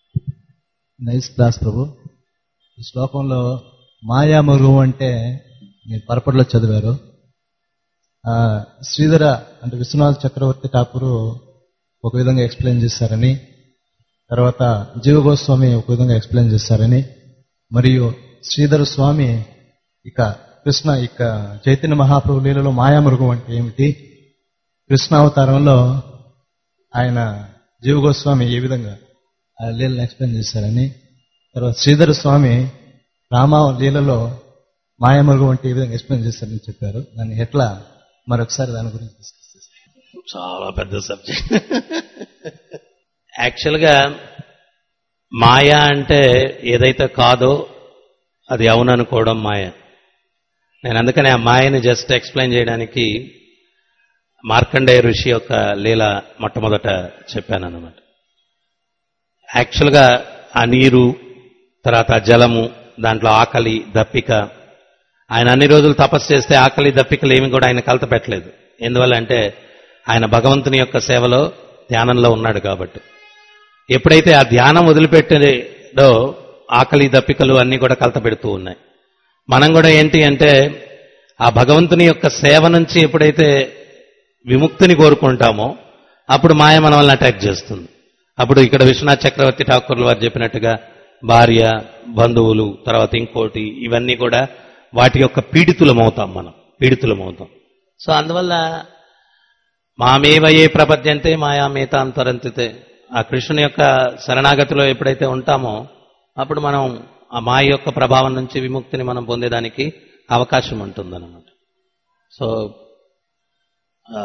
nice class ప్రభు ఈ శ్లోకంలో మాయా మరుగు అంటే మీరు పరపడిలో చదివారు ఆ, శ్రీధర అంటే విశ్వనాథ్ చక్రవర్తి ఠాకూరు ఒక విధంగా ఎక్స్ప్లెయిన్ చేశారని తర్వాత జీవ గోస్వామి ఒక విధంగా ఎక్స్ప్లెయిన్ చేశారని మరియు శ్రీధర స్వామి ఇక కృష్ణ ఇక చైతన్య మహాప్రభు లీలలో మాయామృగం అంటే ఏమిటి కృష్ణావతారంలో ఆయన జీవ గోస్వామి ఏ విధంగా ఆ లీలను ఎక్స్ప్లెయిన్ చేశారని తర్వాత శ్రీధర స్వామి రామ లీలలో మాయామృగం అంటే ఏ విధంగా ఎక్స్ప్లెయిన్ చేశారని చెప్పారు దాన్ని ఎట్లా మరొకసారి దాని గురించి discuss చేస్తాం. చాలా పెద్ద సబ్జెక్ట్ యాక్చువల్గా మాయ అంటే ఏదైతే కాదో అది అవుననుకోవడం మాయ నేను అందుకని ఆ మాయని జస్ట్ ఎక్స్ప్లెయిన్ చేయడానికి మార్కండేయ ఋషి యొక్క లీల మొట్టమొదట చెప్పాను అనమాట యాక్చువల్గా ఆ నీరు తర్వాత ఆ జలము దాంట్లో ఆకలి దప్పిక ఆయన అన్ని రోజులు తపస్సు చేస్తే ఆకలి దప్పికలు ఏమి కూడా ఆయన కలత పెట్టలేదు ఎందువల్ల అంటే ఆయన భగవంతుని యొక్క సేవలో ధ్యానంలో ఉన్నాడు కాబట్టి ఎప్పుడైతే ఆ ధ్యానం వదిలిపెట్టేదో ఆకలి దప్పికలు అన్ని కూడా కలత పెడుతూ ఉన్నాయి మనం కూడా ఏంటి అంటే ఆ భగవంతుని యొక్క సేవ నుంచి ఎప్పుడైతే విముక్తిని కోరుకుంటామో అప్పుడు మాయ మన వల్ల అటాక్ చేస్తుంది అప్పుడు ఇక్కడ విశ్వనాథ్ చక్రవర్తి ఠాకూర్లు వారు చెప్పినట్టుగా భార్య బంధువులు తర్వాత ఇంకోటి ఇవన్నీ కూడా వాటి యొక్క పీడితులం అవుతాం మనం పీడితులం అవుతాం సో అందువల్ల మామేవ ఏ ప్రపద్యంతే మాయామేత అంతరంతితే ఆ కృష్ణుని యొక్క శరణాగతిలో ఎప్పుడైతే ఉంటామో అప్పుడు మనం ఆ మాయ యొక్క ప్రభావం నుంచి విముక్తిని మనం పొందేదానికి అవకాశం ఉంటుందన్నమాట సో ఆ,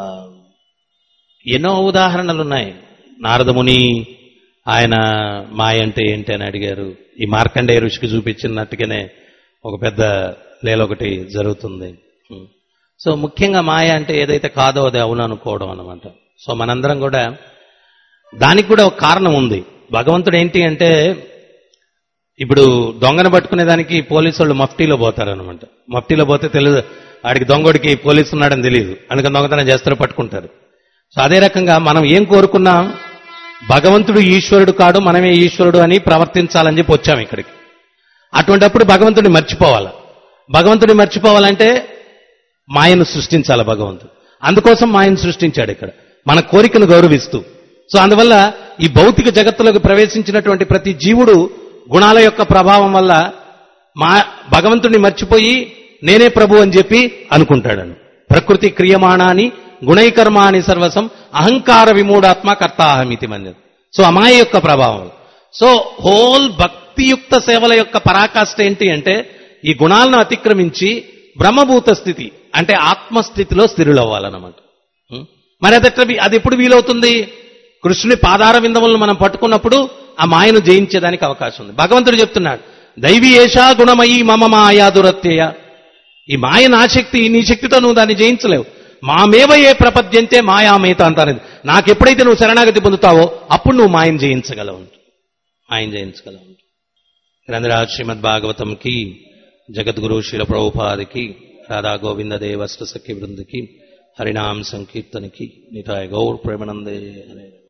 ఎన్నో ఉదాహరణలు ఉన్నాయి నారదముని ఆయన మాయ అంటే ఏంటి అని అడిగారు ఈ మార్కండేయ ఋషికి చూపించినట్టుగానే ఒక పెద్ద లేల ఒకటి జరుగుతుంది ఉం. సో ముఖ్యంగా మాయ అంటే ఏదైతే కాదో అది అవును అనుకోవడం అనమాట సో మనందరం కూడా దానికి కూడా ఒక కారణం ఉంది భగవంతుడు ఏంటి అంటే ఇప్పుడు దొంగను పట్టుకునే దానికి పోలీసు వాళ్ళు మఫ్టీలో పోతారనమాట మఫ్టీలో పోతే తెలియదు వాడికి దొంగోడికి పోలీసు ఉన్నాడని తెలియదు అందుకని దొంగతనం చేస్తారు పట్టుకుంటారు సో అదే రకంగా మనం ఏం కోరుకున్నాం భగవంతుడు ఈశ్వరుడు కాడు మనమే ఈశ్వరుడు అని ప్రవర్తించాలని చెప్పి వచ్చాం ఇక్కడికి అటువంటప్పుడు భగవంతుడిని మర్చిపోవాలి భగవంతుడిని మర్చిపోవాలంటే మాయను సృష్టించాలి భగవంతుడు అందుకోసం మాయను సృష్టించాడు ఇక్కడ మన కోరికను గౌరవిస్తూ సో అందువల్ల ఈ భౌతిక జగత్తులోకి ప్రవేశించినటువంటి ప్రతి జీవుడు గుణాల యొక్క ప్రభావం వల్ల మా భగవంతుడిని మర్చిపోయి నేనే ప్రభు అని చెప్పి అనుకుంటాడను ప్రకృతి క్రియమాణాని గుణైకర్మాని సర్వసం అహంకార విమూఢాత్మ కర్తాహమితి మంది సో అమాయ యొక్క ప్రభావం సో హోల్ భక్తియుక్త సేవల యొక్క పరాకాష్ట ఏంటి అంటే ఈ గుణాలను అతిక్రమించి బ్రహ్మభూత స్థితి అంటే ఆత్మస్థితిలో స్థిరులవ్వాలన్నమాట ఉం? మరి అది ఎట్లా వీ- అది ఎప్పుడు వీలవుతుంది కృష్ణుని పాదార విందములను మనం పట్టుకున్నప్పుడు ఆ మాయను జయించేదానికి అవకాశం ఉంది భగవంతుడు చెప్తున్నాడు దైవీ ఏషా గుణమయి మమ మాయా దురత్యయ ఈ మాయ నా శక్తి నీ శక్తితో నువ్వు దాన్ని జయించలేవు మామేవ ఏ ప్రపద్యంతే మాయామేత అంటారు నాకెప్పుడైతే నువ్వు శరణాగతి పొందుతావో అప్పుడు నువ్వు మాయం జయించగలవు మాయం జయించగలవు గ్రంథరాజ్ శ్రీమద్ భాగవతం కి జగద్గురు శిల ప్రభుపాదికి రాధా గోవింద దేవస్త సఖి బృందకి హరినామ సంకీర్తనకి నితాయ గౌర్ ప్రేమనందే హరే